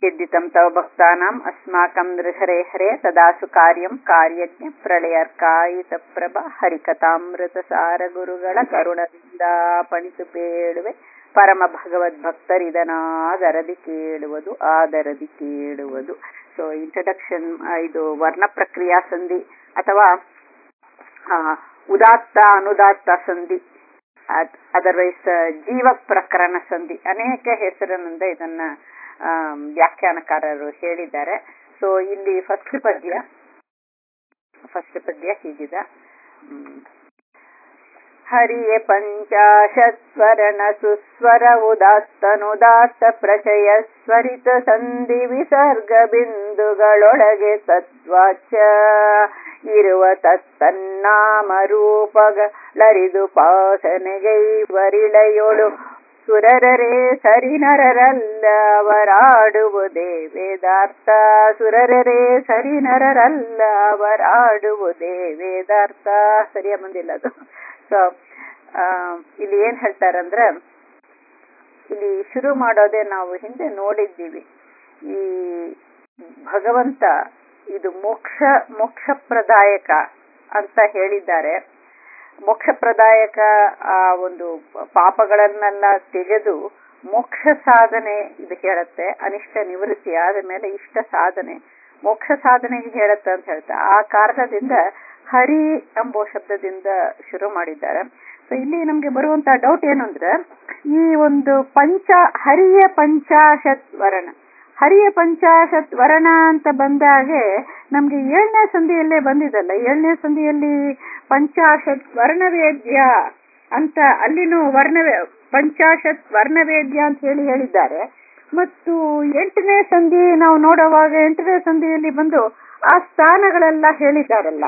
यद्दितं तव भक्तानाम् अस्माकं नृहरे हरे तदासु कार्यं ಕಾರ್ಯಜ್ಞ ಪ್ರಳಯರ್ಕಾಯಿತಪ್ರಭ ಹರಿಕಥಾಮೃತಸಾರ ಗುರುಗಳ ಕರುಣದಿಂದ ಪಣಿತು ಪೇಳುವೆ ಪರಮ ಭಗವದ್ಭಕ್ತರಿದನಾದರದಿ ಕೇಳುವುದು ಆದರದಿ ಕೇಳುವುದು ಸೊ ಇಂಟ್ರಡಕ್ಷನ್ ಇದು ವರ್ಣ ಪ್ರಕ್ರಿಯಾ ಸಂಧಿ ಅಥವಾ ಆ, ಉದಾತ್ತ ಅನುದಾತ್ತ ಸಂಧಿ ಅದರ್ವೈಸ್ ಜೀವ ಪ್ರಕರಣ ಸಂಧಿ ಅನೇಕ ಹೆಸರಿನಿಂದ ಇದನ್ನ ಆ, ವ್ಯಾಖ್ಯಾನಕಾರರು ಹೇಳಿದ್ದಾರೆ ಸೊ ಇಲ್ಲಿ ಫಸ್ಟ್ ಪದ್ಯ ಫಸ್ಟ್ ಪದ್ಯ ಹೀಗಿದೆ ಹ್ಮ್. ಹರಿಯ ಪಂಚಾಶತ್ವರಣ ಸುಸ್ವರ ಉದಾತ್ತನುದಾತ್ತ ಪ್ರಚಯ ಸ್ವರಿತ ಸಂಧಿ ವಿಸರ್ಗ ಬಿಂದುಗಳೊಳಗೆ ತತ್ವಾಚ ಇರುವ ತತ್ತನ್ನಾಮ ರೂಪಗಳರಿದು ಪಾಸನೆಗೈವರಿಳೆಯೊಳು ಸುರರರೇ ಸರಿನರರಲ್ಲ ಅವರಾಡುವುದೇ ವೇದಾರ್ಥ ಸುರರರೇ ಸರಿನರರಲ್ಲ ಅವರಾಡುವುದೇ ವೇದಾರ್ಥ ಸರಿಯ ಬಂದಿಲ್ಲ ಅದು ಸೊ ಇಲ್ಲಿ ಏನ್ ಹೇಳ್ತಾರಂದ್ರೆ ಇಲ್ಲಿ ಶುರು ಮಾಡೋದೇ ನಾವು ಹಿಂದೆ ನೋಡಿದ್ದೀವಿ ಈ ಭಗವಂತ ಇದು ಮೋಕ್ಷ ಮೋಕ್ಷಪ್ರದಾಯಕ ಅಂತ ಹೇಳಿದ್ದಾರೆ ಮೋಕ್ಷಪ್ರದಾಯಕ ಆ ಒಂದು ಪಾಪಗಳನ್ನೆಲ್ಲ ತೆಗೆದು ಮೋಕ್ಷ ಸಾಧನೆ ಇದು ಹೇಳುತ್ತೆ ಅನಿಷ್ಟ ನಿವೃತ್ತಿ ಆದ ಮೇಲೆ ಇಷ್ಟ ಸಾಧನೆ ಮೋಕ್ಷ ಸಾಧನೆಗೆ ಹೇಳುತ್ತೆ ಅಂತ ಹೇಳ್ತಾ ಆ ಕಾರಣದಿಂದ ಹರಿ ಎಂಬೋ ಶಬ್ದದಿಂದ ಶುರು ಮಾಡಿದ್ದಾರೆ ಸೊ ಇಲ್ಲಿ ನಮ್ಗೆ ಬರುವಂತ ಡೌಟ್ ಏನು ಅಂದ್ರೆ ಈ ಒಂದು ಪಂಚ ಹರಿಯ ಪಂಚಾಶತ್ ವರ್ಣ ಹರಿಯ ಪಂಚಾಶತ್ ವರ್ಣ ಅಂತ ಬಂದಾಗೆ ನಮ್ಗೆ ಏಳನೇ ಸಂಧಿಯಲ್ಲೇ ಬಂದಿದಲ್ಲ ಏಳನೇ ಸಂಧಿಯಲ್ಲಿ ಪಂಚಾಶತ್ ವರ್ಣವೇದ್ಯ ಅಂತ ಅಲ್ಲಿನೂ ವರ್ಣವೇ ಪಂಚಾಶತ್ ವರ್ಣವೇದ್ಯ ಅಂತ ಹೇಳಿ ಹೇಳಿದ್ದಾರೆ ಮತ್ತು ಎಂಟನೇ ಸಂಧಿ ನಾವು ನೋಡುವಾಗ ಎಂಟನೇ ಸಂಧಿಯಲ್ಲಿ ಬಂದು ಆ ಸ್ಥಾನಗಳೆಲ್ಲ ಹೇಳಿದ್ದಾರಲ್ಲ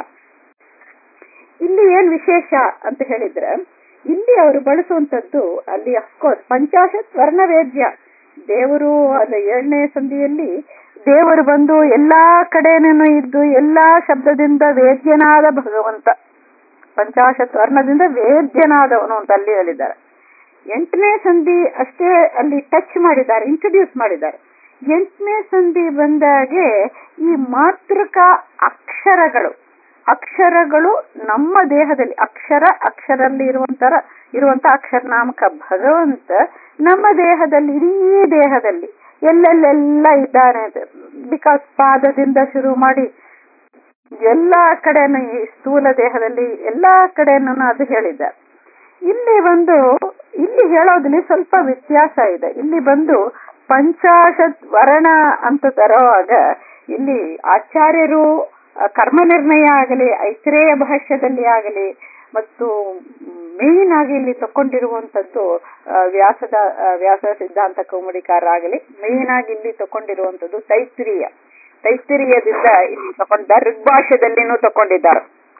ಇಲ್ಲಿ ಏನ್ ವಿಶೇಷ ಅಂತ ಹೇಳಿದ್ರೆ ಇಲ್ಲಿ ಅವರು ಬಳಸುವಂತದ್ದು ಅಲ್ಲಿ ಅಫ್ಕೋರ್ಸ್ ಪಂಚಾಶತ್ ವರ್ಣವೇದ್ಯ ದೇವರು ಅದ ಏಳನೇ ಸಂಧಿಯಲ್ಲಿ ದೇವರು ಬಂದು ಎಲ್ಲಾ ಕಡೆನೂ ಇದ್ದು ಎಲ್ಲಾ ಶಬ್ದದಿಂದ ವೇದ್ಯನಾದ ಭಗವಂತ ಪಂಚಾಶತ್ ವರ್ಣದಿಂದ ವೇದ್ಯನಾದವನು ಅಂತ ಅಲ್ಲಿ ಹೇಳಿದ್ದಾರೆ ಎಂಟನೇ ಸಂಧಿ ಅಷ್ಟೇ ಅಲ್ಲಿ ಟಚ್ ಮಾಡಿದ್ದಾರೆ ಇಂಟ್ರೊಡ್ಯೂಸ್ ಮಾಡಿದ್ದಾರೆ ಎಂಟನೇ ಸಂಧಿ ಬಂದಾಗೆ ಈ ಮಾತೃಕ ಅಕ್ಷರಗಳು ಅಕ್ಷರಗಳು ನಮ್ಮ ದೇಹದಲ್ಲಿ ಅಕ್ಷರ ಅಕ್ಷರಲ್ಲಿ ಇರುವಂತರ ಇರುವಂತ ಅಕ್ಷರನಾಮಕ ಭಗವಂತ ನಮ್ಮ ದೇಹದಲ್ಲಿ ಇಡೀ ದೇಹದಲ್ಲಿ ಎಲ್ಲೆಲ್ಲೆಲ್ಲ ಇದ್ದಾನೆ ಬಿಕಾಸ್ ಪಾದದಿಂದ ಶುರು ಮಾಡಿ ಎಲ್ಲಾ ಕಡೆನೂ ಈ ಸ್ಥೂಲ ದೇಹದಲ್ಲಿ ಎಲ್ಲಾ ಕಡೆನೂ ಅದು ಹೇಳಿದ್ದಾರೆ ಇಲ್ಲಿ ಬಂದು ಇಲ್ಲಿ ಹೇಳೋದ್ರಲ್ಲಿ ಸ್ವಲ್ಪ ವ್ಯತ್ಯಾಸ ಇದೆ ಇಲ್ಲಿ ಬಂದು ಪಂಚಾಶತ್ ವರ್ಣ ಅಂತ ತರುವಾಗ ಇಲ್ಲಿ ಆಚಾರ್ಯರು ಕರ್ಮ ನಿರ್ಣಯ ಆಗಲಿ ಐತ್ರೇಯ ಭಾಷ್ಯದಲ್ಲಿ ಆಗಲಿ ಮತ್ತು ಮೇನ್ ಆಗಿ ಇಲ್ಲಿ ತಕೊಂಡಿರುವಂತದ್ದು ವ್ಯಾಸದ ವ್ಯಾಸ ಸಿದ್ಧಾಂತ ಕೌಮುಡಿಕಾರ ಆಗಲಿ ಮೇನ್ ಆಗಿ ಇಲ್ಲಿ ತಕೊಂಡಿರುವಂತದ್ದು ತೈತ್ರಿಯ ತೈತ್ರಿಯದಿಂದ ಇಲ್ಲಿ ತಗೊಂಡಿದ್ದಾರೆ ಋಗ್ಭಾಷ್ಯದಲ್ಲಿನೂ ತಕೊಂಡಿದ್ದಾರೆ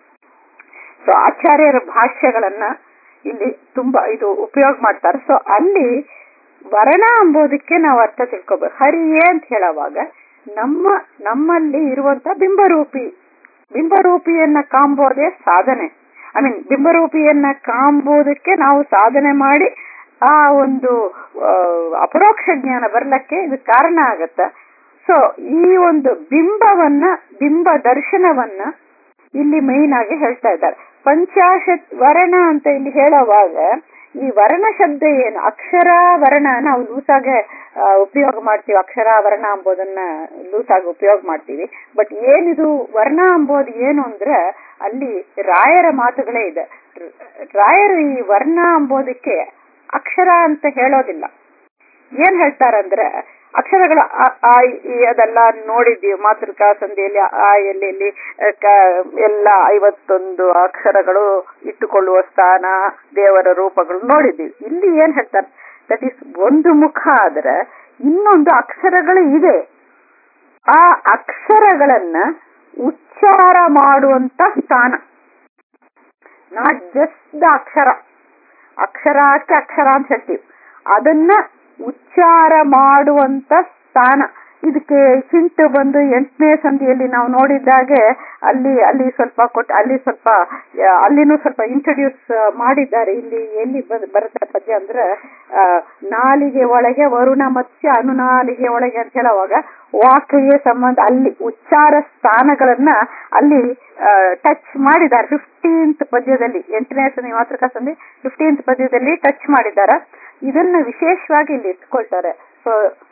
ಸೊ ಆಚಾರ್ಯರ ಭಾಷ್ಯಗಳನ್ನ ಇಲ್ಲಿ ತುಂಬಾ ಇದು ಉಪಯೋಗ ಮಾಡ್ತಾರೆ ಸೊ ಅಲ್ಲಿ ವರ್ಣ ಅಂಬೋದಕ್ಕೆ ನಾವು ಅರ್ಥ ತಿಳ್ಕೊಬೇಕು ಹರಿಯೇ ಅಂತ ಹೇಳುವಾಗ ನಮ್ಮ ನಮ್ಮಲ್ಲಿ ಇರುವಂತ ಬಿಂಬರೂಪಿ ಬಿಂಬರೂಪಿಯನ್ನ ಕಾಂಬೋದೇ ಸಾಧನೆ ಐ ಮೀನ್ ಬಿಂಬರೂಪಿಯನ್ನ ಕಾಂಬೋದಕ್ಕೆ ನಾವು ಸಾಧನೆ ಮಾಡಿ ಆ ಒಂದು ಅಪರೋಕ್ಷ ಜ್ಞಾನ ಬರ್ಲಕ್ಕೆ ಇದು ಕಾರಣ ಆಗತ್ತ ಸೊ ಈ ಒಂದು ಬಿಂಬವನ್ನ ಬಿಂಬ ದರ್ಶನವನ್ನ ಇಲ್ಲಿ ಮೈನ್ ಆಗಿ ಹೇಳ್ತಾ ಇದ್ದಾರೆ ಪಂಚಾಶತ್ ವರ್ಣ ಅಂತ ಇಲ್ಲಿ ಹೇಳುವಾಗ ಈ ವರ್ಣ ಶಬ್ದ ಏನು ಅಕ್ಷರ ವರ್ಣ ನಾವು ಲೂಸಾಗೆ ಉಪಯೋಗ ಮಾಡ್ತೀವಿ ಅಕ್ಷರ ವರ್ಣ ಅಂಬೋದನ್ನ ಲೂಸಾಗಿ ಉಪಯೋಗ ಮಾಡ್ತೀವಿ ಬಟ್ ಏನಿದು ವರ್ಣ ಅಂಬೋದು ಏನು ಅಂದ್ರೆ ಅಲ್ಲಿ ರಾಯರ ಮಾತುಗಳೇ ಇದೆ ರಾಯರು ಈ ವರ್ಣ ಅಂಬೋದಕ್ಕೆ ಅಕ್ಷರ ಅಂತ ಹೇಳೋದಿಲ್ಲ ಏನ್ ಹೇಳ್ತಾರಂದ್ರೆ ಅಕ್ಷರಗಳ ಅದೆಲ್ಲ ನೋಡಿದ್ದೀವಿ ಮಾತೃಕಾ ಸಂಧಿಯಲ್ಲಿ ಆ ಎಲ್ಲಿ ಎಲ್ಲ ಐವತ್ತೊಂದು ಅಕ್ಷರಗಳು ಇಟ್ಟುಕೊಳ್ಳುವ ಸ್ಥಾನ ದೇವರ ರೂಪಗಳು ನೋಡಿದ್ದೀವಿ ಇಲ್ಲಿ ಏನ್ ಹೇಳ್ತಾರೆ ದಟ್ ಈಸ್ ಒಂದು ಮುಖ ಆದ್ರೆ ಇನ್ನೊಂದು ಅಕ್ಷರಗಳು ಇದೆ ಆ ಅಕ್ಷರಗಳನ್ನ ಉಚ್ಚಾರ ಮಾಡುವಂತ ಸ್ಥಾನ ನಾಟ್ ಜಸ್ಟ್ ದ ಅಕ್ಷರ ಅಕ್ಷರಕ್ಕೆ ಅಕ್ಷರ ಅಂತ ಹೇಳ್ತೀವಿ ಅದನ್ನ ಉಚ್ಚಾರ ಮಾಡುವಂತ ಸ್ಥಾನ ಇದಕ್ಕೆ ಹಿಂಟ್ ಬಂದು ಎಂಟನೇ ಸಂಧಿಯಲ್ಲಿ ನಾವು ನೋಡಿದ್ದಾಗೆ ಅಲ್ಲಿ ಅಲ್ಲಿ ಸ್ವಲ್ಪ ಕೊಟ್ಟು ಅಲ್ಲಿ ಸ್ವಲ್ಪ ಆ, ಅಲ್ಲಿನೂ ಸ್ವಲ್ಪ ಇಂಟ್ರೊಡ್ಯೂಸ್ ಮಾಡಿದ್ದಾರೆ ಇಲ್ಲಿ ಎಲ್ಲಿ ಬ- ಬರುತ್ತೆ ಪದ್ಯ ಅಂದ್ರೆ ಆ, ನಾಲಿಗೆ ಒಳಗೆ ವರುಣ ಮತ್ಸ್ಯ ಅನುನಾಲಿಗೆ ಒಳಗೆ ಅಂತ ಹೇಳುವಾಗ ವಾಕ್ಯ ಸಂಬಂಧ ಅಲ್ಲಿ ಉಚ್ಚಾರ ಸ್ಥಾನಗಳನ್ನ ಅಲ್ಲಿ ಟಚ್ ಮಾಡಿದ್ದಾರೆ ಫಿಫ್ಟೀನ್ತ್ ಪದ್ಯದಲ್ಲಿ ಎಂಟನೇ ಸಂಧಿ ಮಾತೃಕಾ ಸಂಧಿ ಫಿಫ್ಟೀನ್ತ್ ಪದ್ಯದಲ್ಲಿ ಟಚ್ ಮಾಡಿದ್ದಾರೆ ಇದನ್ನ ವಿಶೇಷವಾಗಿ ಇಲ್ಲಿ ಇಟ್ಕೊಳ್ತಾರೆ ಸೊ